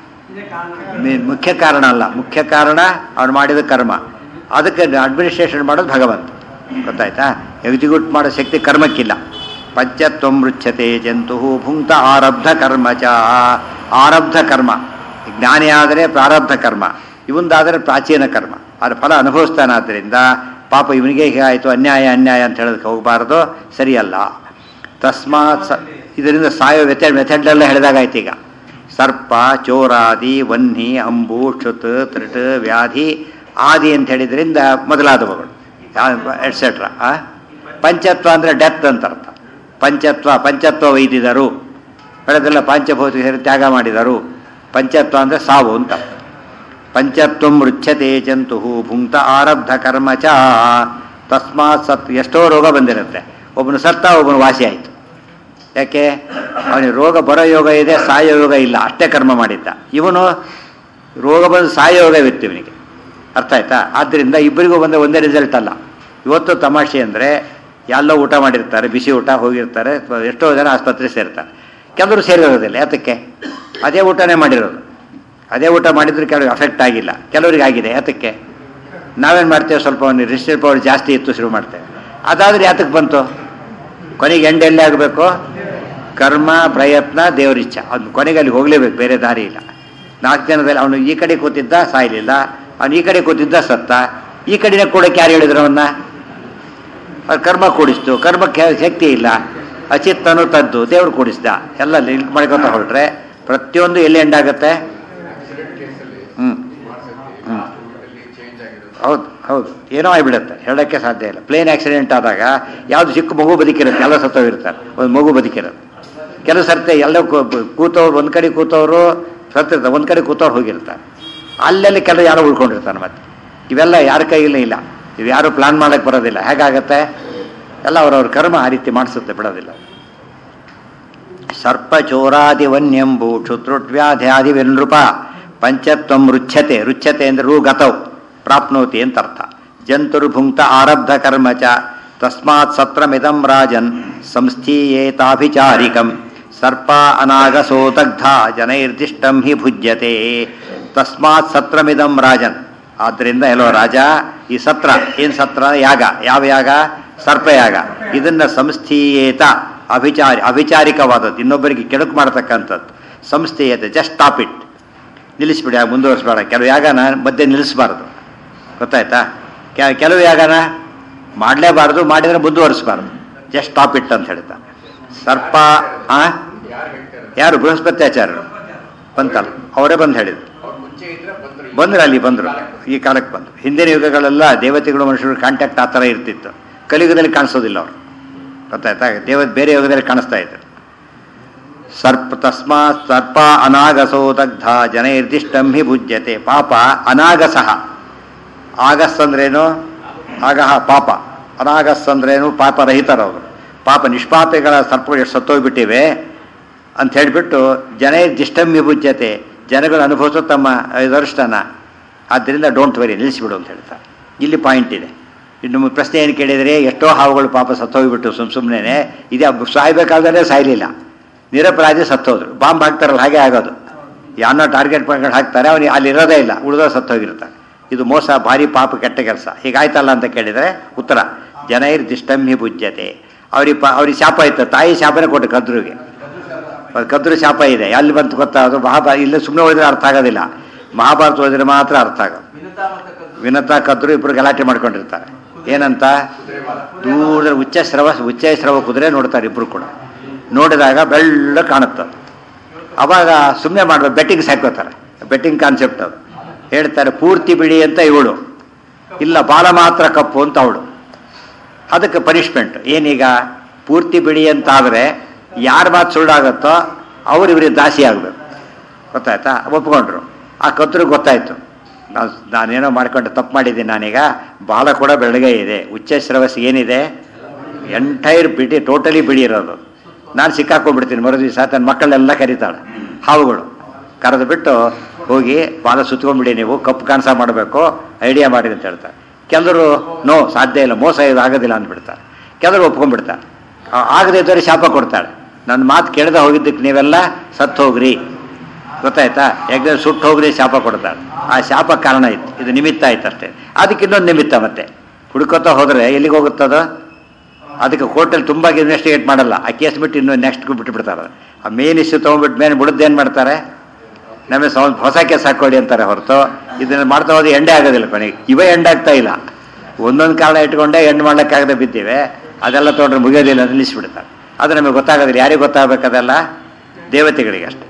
ಮಿ- ಮುಖ್ಯ ಕಾರಣ ಅಲ್ಲ ಮುಖ್ಯ ಕಾರಣ ಅವನು ಮಾಡಿದ ಕರ್ಮ ಅದಕ್ಕೆ ಅಡ್ಮಿನಿಸ್ಟ್ರೇಷನ್ ಮಾಡೋದು ಭಗವಂತ ಗೊತ್ತಾಯ್ತಾ ಎಕ್ಸಿಕ್ಯೂಟ್ ಮಾಡೋ ಶಕ್ತಿ ಕರ್ಮಕ್ಕಿಲ್ಲ ಪಂಚತ್ವಂ ರುಚ್ಯತೆ ಜಂತು ಭುಂಕ್ತ ಆರಬ್ಧ ಕರ್ಮ ಚ ಆರಬ್ಧ ಕರ್ಮ ಜ್ಞಾನಿ ಆದರೆ ಪ್ರಾರಬ್ಧ ಕರ್ಮ ಇವಂದಾದರೆ ಪ್ರಾಚೀನ ಕರ್ಮ ಅದರ ಫಲ ಅನುಭವಿಸ್ತಾನಾದ್ದರಿಂದ ಪಾಪ ಇವನಿಗೆ ಹೀಗಾಯಿತು ಅನ್ಯಾಯ ಅನ್ಯಾಯ ಅಂತ ಹೇಳೋದಕ್ಕೆ ಹೋಗಬಾರ್ದು ಸರಿಯಲ್ಲ ತಸ್ಮಾತ್ ಸ ಇದರಿಂದ ಸಾಯೋ ಮೆಥಡ್ ಮೆಥಡ್ಲೆಲ್ಲ ಹೇಳಿದಾಗಾಯ್ತು ಈಗ ಸರ್ಪ ಚೋರಾದಿ ವನ್ನಿ ಅಂಬು ಕ್ಷುತ್ ತ್ರಿಟ್ ವ್ಯಾಧಿ ಆದಿ ಅಂತ ಹೇಳಿದ್ರಿಂದ ಮೊದಲಾದವುಗಳು ಎಟ್ಸೆಟ್ರಾ ಪಂಚತ್ವ ಅಂದರೆ ಡೆತ್ ಅಂತ ಅರ್ಥ ಪಂಚತ್ವ ಪಂಚತ್ವ ವೈದಿದರು ಬೆಳೆದೆಲ್ಲ ಪಂಚಭೌತಿಕ ಸೇರಿ ತ್ಯಾಗ ಮಾಡಿದರು ಪಂಚತ್ವ ಅಂದರೆ ಸಾವು ಅಂತ ಪಂಚತ್ವಂ ರುಚ್ಯತೆ ಜಂತು ಭುಂಕ್ತ ಆರಬ್ಧ ಕರ್ಮ ಚ ತಸ್ಮಾತ್ ಸತ್ ಎಷ್ಟೋ ರೋಗ ಬಂದಿರುತ್ತೆ ಒಬ್ಬನು ಸತ್ತ ಒಬ್ಬನು ವಾಸಿ ಆಯಿತು ಯಾಕೆ ಅವನಿಗೆ ರೋಗ ಬರೋ ಯೋಗ ಇದೆ ಸಾಯೋ ಯೋಗ ಇಲ್ಲ ಅಷ್ಟೇ ಕರ್ಮ ಮಾಡಿದ್ದ ಇವನು ರೋಗ ಬಂದು ಸಾಯೋ ಯೋಗವಿತ್ತು ಇವನಿಗೆ ಅರ್ಥ ಆಯ್ತಾ ಆದ್ದರಿಂದ ಇಬ್ಬರಿಗೂ ಬಂದ ಒಂದೇ ರಿಸಲ್ಟ್ ಅಲ್ಲ ಇವತ್ತು ತಮಾಷೆ ಅಂದರೆ ಎಲ್ಲೋ ಊಟ ಮಾಡಿರ್ತಾರೆ ಬಿಸಿ ಊಟ ಹೋಗಿರ್ತಾರೆ ಎಷ್ಟೋ ಜನ ಆಸ್ಪತ್ರೆ ಸೇರ್ತಾರೆ ಕೆಲವರು ಸೇರಿರೋದಿಲ್ಲ ಯಾತಕ್ಕೆ ಅದೇ ಊಟನೇ ಮಾಡಿರೋದು ಅದೇ ಊಟ ಮಾಡಿದ್ರು ಕೆಲವ್ರಿಗೆ ಅಫೆಕ್ಟ್ ಆಗಿಲ್ಲ ಕೆಲವರಿಗೆ ಆಗಿದೆ ಯಾತಕ್ಕೆ ನಾವೇನು ಮಾಡ್ತೇವೆ ಸ್ವಲ್ಪ ಒಂದು ರಿಜಿಸ್ಟರ್ ಪವರ್ ಜಾಸ್ತಿ ಇತ್ತು ಶುರು ಮಾಡ್ತೇವೆ ಅದಾದ್ರೆ ಯಾತಕ್ಕೆ ಬಂತು ಕೊನೆಗೆ ಎಂಡ್ ಎಲ್ಲಿ ಆಗಬೇಕು ಕರ್ಮ ಪ್ರಯತ್ನ ದೇವರಿಚ್ಛ ಅವ್ನು ಕೊನೆಗೆ ಅಲ್ಲಿ ಹೋಗಲೇಬೇಕು ಬೇರೆ ದಾರಿ ಇಲ್ಲ ನಾಲ್ಕು ಜನದಲ್ಲಿ ಅವನು ಈ ಕಡೆ ಕೂತಿದ್ದ ಸಾಯಲಿಲ್ಲ ಅವನು ಈ ಕಡೆ ಕೂತಿದ್ದ ಸತ್ತ ಈ ಕಡೆನೇ ಕೂಡಕ್ಕೆ ಯಾರು ಹೇಳಿದ್ರು ಅವನ್ನ ಅವ್ರು ಕರ್ಮ ಕೂಡಿಸ್ತು ಕರ್ಮಕ್ಕೆ ಶಕ್ತಿ ಇಲ್ಲ ಅಚಿತ್ತನು ತದ್ದು ದೇವ್ರು ಕೂಡಿಸ್ದ ಎಲ್ಲ ಲಿಂಕ್ ಮಾಡ್ಕೊತ ಹೊರಟ್ರೆ ಪ್ರತಿಯೊಂದು ಎಲ್ಲಿ ಎಂಡ್ ಆಗುತ್ತೆ
ಆಕ್ಸಿಡೆಂಟ್ ಕೇಸಲ್ಲಿ
ಹ್ಮ್
ಮಾಡ್ಸಕ್ಕೆ
ಹ್ಮ್.
ಅಲ್ಲಿ ಚೇಂಜ್ ಆಗಿರೋದು
ಹೌದು ಹೌದು ಏನೋ ಆಗಿಬಿಡುತ್ತೆ ಹೇಳೋಕ್ಕೆ ಸಾಧ್ಯ ಇಲ್ಲ ಪ್ಲೇನ್ ಆಕ್ಸಿಡೆಂಟ್ ಆದಾಗ ಯಾವುದು ಚಿಕ್ಕ ಮಗು ಬದುಕಿರುತ್ತೆ ಎಲ್ಲ ಸತ್ತೋಗಿರ್ತಾರೆ ಒಂದು ಮಗು ಬದುಕಿರುತ್ತೆ ಕೆಲವು ಸರ್ತಿ ಎಲ್ಲ ಕೂತವ್ರು ಒಂದು ಕಡೆ ಕೂತವರು ಸತ್ತಿರ್ತಾರೆ ಒಂದು ಕಡೆ ಕೂತವ್ರು ಹೋಗಿರ್ತಾರೆ ಅಲ್ಲೆಲ್ಲಿ ಕೆಲವು ಯಾರೋ ಉಳ್ಕೊಂಡಿರ್ತಾರೆ ಮತ್ತೆ ಇವೆಲ್ಲ ಯಾರ ಕೈಯಲ್ಲಿ ಇಲ್ಲ ಇವು ಯಾರು ಪ್ಲಾನ್ ಮಾಡಕ್ಕೆ ಬರೋದಿಲ್ಲ ಹೇಗಾಗತ್ತೆ ಎಲ್ಲ ಅವ್ರವ್ರ ಕರ್ಮ ಆ ರೀತಿ ಮಾಡಿಸುತ್ತೆ ಬಿಡೋದಿಲ್ಲ ಸರ್ಪ ಚೋರಾದಿ ವನ್ಯಂಬು ಕ್ಷುತ್ರುಟ್ವ್ಯಾಧ್ಯಾದಿ ವಿನೃಪ ಪಂಚತ್ವಂ ರುಚ್ಯತೆ ರುಚ್ಯತೆ ಅಂದರೆ ರು ಗತೌ ಪ್ರಾಪ್ನೋತಿ ಅಂತ ಅರ್ಥ ಜಂತುರು ಭುಂಕ್ತ ಆರಬ್ಧ ಕರ್ಮ ಚ ತಸ್ಮಾತ್ ಸತ್ರಮಿದಂ ರಾಜನ್ ಸಂಸ್ಥೀಯೇತಾಭಿಚಾರಿಕಂ ಸರ್ಪ ಅನಾಗಸೋ ದಗ್ಧ ಜನೈರ್ದಿಷ್ಟಂ ಹಿ ಭುಜ್ಯತೆ ತಸ್ಮಾತ್ ಸತ್ರಮಿದಂ ರಾಜನ್ ಆದ್ದರಿಂದ ಎಲ್ಲೋ ರಾಜ ಈ ಸತ್ರ ಏನು ಸತ್ರ ಯಾಗ ಯಾವ ಯಾಗ ಸರ್ಪಯಾಗ ಇದನ್ನ ಸಂಸ್ಥೀಯೇತ ಅಭಿಚಾರಿ ಅಭಿಚಾರಿಕವಾದದ್ದು ಇನ್ನೊಬ್ಬರಿಗೆ ಕೆಡುಕು ಮಾಡತಕ್ಕಂಥದ್ದು ಸಂಸ್ಥೆಯತೆ ಜಸ್ಟ್ ಸ್ಟಾಪ್ ಇಟ್ ನಿಲ್ಲಿಸ್ಬಿಡಿ ಆಗ ಮುಂದುವರಿಸ್ಬೇಡ ಕೆಲವು ಯಾಗನ ಮಧ್ಯೆ ನಿಲ್ಲಿಸಬಾರ್ದು ಗೊತ್ತಾಯ್ತಾ ಕೆ- ಕೆಲವು ಯಾಗನ ಮಾಡಲೇಬಾರ್ದು ಮಾಡಿದರೆ ಮುಂದುವರಿಸಬಾರ್ದು ಜಸ್ಟ್ ಸ್ಟಾಪ್ ಇಟ್ ಅಂತ ಹೇಳ್ತಾ ಸರ್ಪ ಆ
ಯಾರು ಹೇಳ್ತಾರೆ
ಯಾರು ಬೃಹಸ್ಪತ್ಯಾಚಾರ್ಯರು ಬಂತಲ್ಲ ಅವರೇ ಬಂದು ಹೇಳಿದ್ರು
ಅವ್ರು ಮುಂಚೆ ಇದ್ರೆ ಬಂದ್ರು ಈಗ.
ಬಂದ್ರು ಅಲ್ಲಿ ಬಂದರು ಈ ಕಾಲಕ್ಕೆ ಬಂದರು ಹಿಂದಿನ ಯುಗಗಳೆಲ್ಲ ದೇವತೆಗಳು ಮನುಷ್ಯರು ಕಾಂಟ್ಯಾಕ್ಟ್ ಆ ಥರ ಇರ್ತಿತ್ತು ಕಲಿಯುಗದಲ್ಲಿ ಕಾಣಿಸೋದಿಲ್ಲ ಅವರು ಗೊತ್ತಾಯ್ತಾ ದೇವ ಬೇರೆ ಯುಗದಲ್ಲಿ ಕಾಣಿಸ್ತಾ ಇದ್ರು ಸರ್ಪ ತಸ್ಮಾತ್ ಸರ್ಪ ಅನಾಗಸೋ ದಗ್ಧ ಜನೈರ್ದಿಷ್ಟಂ ಹಿ ಭುಜ್ಯತೆ ಪಾಪ ಅನಾಗಸಃ ಆಗಸ್ ಅಂದ್ರೇನು ಆಗಹ ಪಾಪ ಅನಾಗಸ್ ಅಂದ್ರೇನು ಪಾಪ ರಹಿತರವರು ಪಾಪ ನಿಷ್ಪಾಪಿಗಳ ಸರ್ಪಗಳು ಎಷ್ಟು ಸತ್ತೋಗ್ಬಿಟ್ಟಿವೆ ಅಂತ ಹೇಳಿಬಿಟ್ಟು ಜನೈರ್ದಿಷ್ಟಂ ವಿಭುಜ್ಯತೆ ಜನಗಳು ಅನುಭವಿಸೋ ತಮ್ಮ ಇದರ್ಷ್ಟನ ಆದ್ದರಿಂದ ಡೋಂಟ್ ವೆರಿ ನಿಲ್ಲಿಸಿಬಿಡು ಅಂತ ಹೇಳ್ತಾರೆ ಇಲ್ಲಿ ಪಾಯಿಂಟ್ ಇದೆ ಇನ್ನು ನಿಮ್ಮ ಪ್ರಶ್ನೆ ಏನು ಕೇಳಿದರೆ ಎಷ್ಟೋ ಹಾವುಗಳು ಪಾಪ ಸತ್ತೋಗ್ಬಿಟ್ಟು ಸುಮ್ ಸುಮ್ಮನೆ ಇದೇ ಸಾಯ್ಬೇಕಾದ್ರೆ ಸಾಯಲಿಲ್ಲ ನಿರಪರಾಧಿ ಸತ್ತೋದ್ರು ಬಾಂಬ್ ಹಾಕ್ತಾರಲ್ಲ ಹಾಗೆ ಆಗೋದು ಯಾವನ್ನೋ ಟಾರ್ಗೆಟ್ ಮಾಡ್ಕೊಂಡು ಹಾಕ್ತಾರೆ ಅವನಿಗೆ ಅಲ್ಲಿ ಇರೋದೇ ಇಲ್ಲ ಉಳಿದೋ ಸತ್ತೋಗಿರ್ತಾರೆ ಇದು ಮೋಸ ಭಾರಿ ಪಾಪ ಕೆಟ್ಟ ಕೆಲಸ ಹೀಗಾಯ್ತಲ್ಲ ಅಂತ ಕೇಳಿದರೆ ಉತ್ತರ ಜನೈರ್ ದಿಷ್ಟಂಹಿ ಭುಜ್ಯತೆ ಅವ್ರಿಗೆ ಪ ಅವ್ರಿಗೆ ಶಾಪ ಇತ್ತು ತಾಯಿ ಶಾಪನೇ ಕೊಟ್ಟು ಕದ್ರಿಗೆ ಅದು ಕದ್ರು ಶಾಪ ಇದೆ ಎಲ್ಲಿ ಬಂತು ಗೊತ್ತಾ ಅದು ಮಹಾಭಾರತ ಇಲ್ಲಿ ಸುಮ್ಮನೆ ಓದಿದ್ರೆ ಅರ್ಥ ಆಗೋದಿಲ್ಲ ಮಹಾಭಾರತ ಓದಿದ್ರೆ ಮಾತ್ರ ಅರ್ಥ ಆಗೋದು ವಿನತಾ ಕದ್ರು ಇಬ್ಬರು ಗಲಾಟೆ ಮಾಡ್ಕೊಂಡಿರ್ತಾರೆ ಏನಂತ ದೂರದ ಉಚ್ಚ ಸ್ರವ ಉಚ್ಚ ಸ್ರವ ಕುದುರೆ ನೋಡ್ತಾರೆ ಇಬ್ರು ಕೂಡ ನೋಡಿದಾಗ ಬೆಳ್ಳ ಕಾಣುತ್ತೆ ಅವಾಗ ಸುಮ್ಮನೆ ಮಾಡ್ಬೇಕು ಬೆಟ್ಟಿಂಗ್ ಸಾಕೋತಾರೆ ಬೆಟ್ಟಿಂಗ್ ಕಾನ್ಸೆಪ್ಟ್ ಅದು ಹೇಳ್ತಾರೆ ಪೂರ್ತಿ ಬಿಡಿ ಅಂತ ಇವಳು ಇಲ್ಲ ಬಾಲ ಮಾತ್ರ ಕಪ್ಪು ಅಂತ ಅವಳು ಅದಕ್ಕೆ ಪನಿಷ್ಮೆಂಟ್ ಏನೀಗ ಪೂರ್ತಿ ಬಿಡಿ ಅಂತ ಆದರೆ ಯಾರ ಮಾತು ಸುಳ್ಳಾಗತ್ತೋ ಅವ್ರು ಇವ್ರಿಗೆ ದಾಸಿ ಆಗಬೇಕು ಗೊತ್ತಾಯ್ತಾ ಒಪ್ಕೊಂಡ್ರು ಆ ಕತ್ರಿಗೆ ಗೊತ್ತಾಯ್ತು ನಾನು ನಾನೇನೋ ಮಾಡ್ಕೊಂಡು ತಪ್ಪು ಮಾಡಿದ್ದೀನಿ ನಾನೀಗ ಬಾಲ ಕೂಡ ಬೆಳಗ್ಗೆ ಇದೆ ಉಚ್ಚ ಶ್ರವಸ್ ಏನಿದೆ ಎಂಟೈರ್ ಬಿಡಿ ಟೋಟಲಿ ಬಿಡಿ ಇರೋದು ನಾನು ಸಿಕ್ಕಾಕೊಂಡ್ಬಿಡ್ತೀನಿ ಮರು ದಿವಸ ತನ್ನ ಮಕ್ಕಳನ್ನೆಲ್ಲ ಕರೀತಾಳೆ ಹಾವುಗಳು ಕರೆದು ಬಿಟ್ಟು ಹೋಗಿ ಬಾಲ ಸುತ್ಕೊಂಡ್ಬಿಡಿ ನೀವು ಕಪ್ಪು ಕಾಣಿಸ ಮಾಡಬೇಕು ಐಡಿಯಾ ಮಾಡಿ ಅಂತ ಹೇಳ್ತಾರೆ ಕೆಲವರು ನೋ ಸಾಧ್ಯ ಇಲ್ಲ ಮೋಸ ಇದು ಆಗೋದಿಲ್ಲ ಅಂದ್ಬಿಡ್ತಾರೆ ಕೆಲವರು ಒಪ್ಕೊಂಡ್ಬಿಡ್ತಾರೆ ಆ- ಆಗದೆ ಇದ್ದವ್ರು ಶಾಪ ಕೊಡ್ತಾಳೆ ನನ್ನ ಮಾತು ಕೇಳದೆ ಹೋಗಿದ್ದಕ್ಕೆ ನೀವೆಲ್ಲ ಸತ್ತು ಹೋಗ್ರಿ ಗೊತ್ತಾಯ್ತಾ ಯಾಕಂದ್ರೆ ಸುಟ್ಟು ಹೋಗ್ರಿ ಶಾಪ ಕೊಡ್ತಾಳೆ ಆ ಶಾಪ ಕಾರಣ ಇತ್ತು ಇದು ನಿಮಿತ್ತ ಆಯ್ತು ಅಷ್ಟೇ ಅದಕ್ಕೆ ಇನ್ನೊಂದು ನಿಮಿತ್ತ ಮತ್ತೆ ಹುಡುಕೋತಾ ಹೋದರೆ ಎಲ್ಲಿಗೆ ಹೋಗುತ್ತದ ಅದಕ್ಕೆ ಕೋರ್ಟಲ್ಲಿ ತುಂಬ ಇನ್ವೆಸ್ಟಿಗೇಟ್ ಮಾಡಲ್ಲ ಆ ಕೇಸ್ ಬಿಟ್ಟು ಇನ್ನು ನೆಕ್ಸ್ಟ್ ಬಿಟ್ಟು ಬಿಡ್ತಾರೆ ಆ ಮೇನ್ ಇಶ್ಯೂ ತೊಗೊಂಡ್ಬಿಟ್ಟು ಮೇಲೆ ಬಿಡದ್ದು ಏನು ಮಾಡ್ತಾರೆ ನಮಗೆ ಸೌ- ಹೊಸ ಕೇಸ್ ಹಾಕೊಳ್ಳಿ ಅಂತಾರೆ ಹೊರತು ಇದನ್ನ ಮಾಡ್ತಾ ಹೋದ್ರೆ ಎಂಡೆ ಆಗೋದಿಲ್ಲ ಕೊನೆಗೆ ಇವೇ ಎಂಡ್ ಆಗ್ತಾ ಇಲ್ಲ ಒಂದೊಂದು ಕಾರಣ ಇಟ್ಕೊಂಡೆ ಎಂಡ್ ಮಾಡ್ಲಿಕ್ಕಾಗದೆ ಬಿದ್ದಿವೆ ಅದೆಲ್ಲ ತೊಗೊಂಡ್ರೆ ಮುಗಿಯೋದಿಲ್ಲ ಅಂತ ನಿಲ್ಲಿಸ್ಬಿಡ್ತಾರೆ ಅದು ನಮಗೆ ಗೊತ್ತಾಗೋದಿಲ್ಲ ಯಾರಿಗೆ ಗೊತ್ತಾಗಬೇಕು ಅದೆಲ್ಲ ದೇವತೆಗಳಿಗೆ ಅಷ್ಟೇ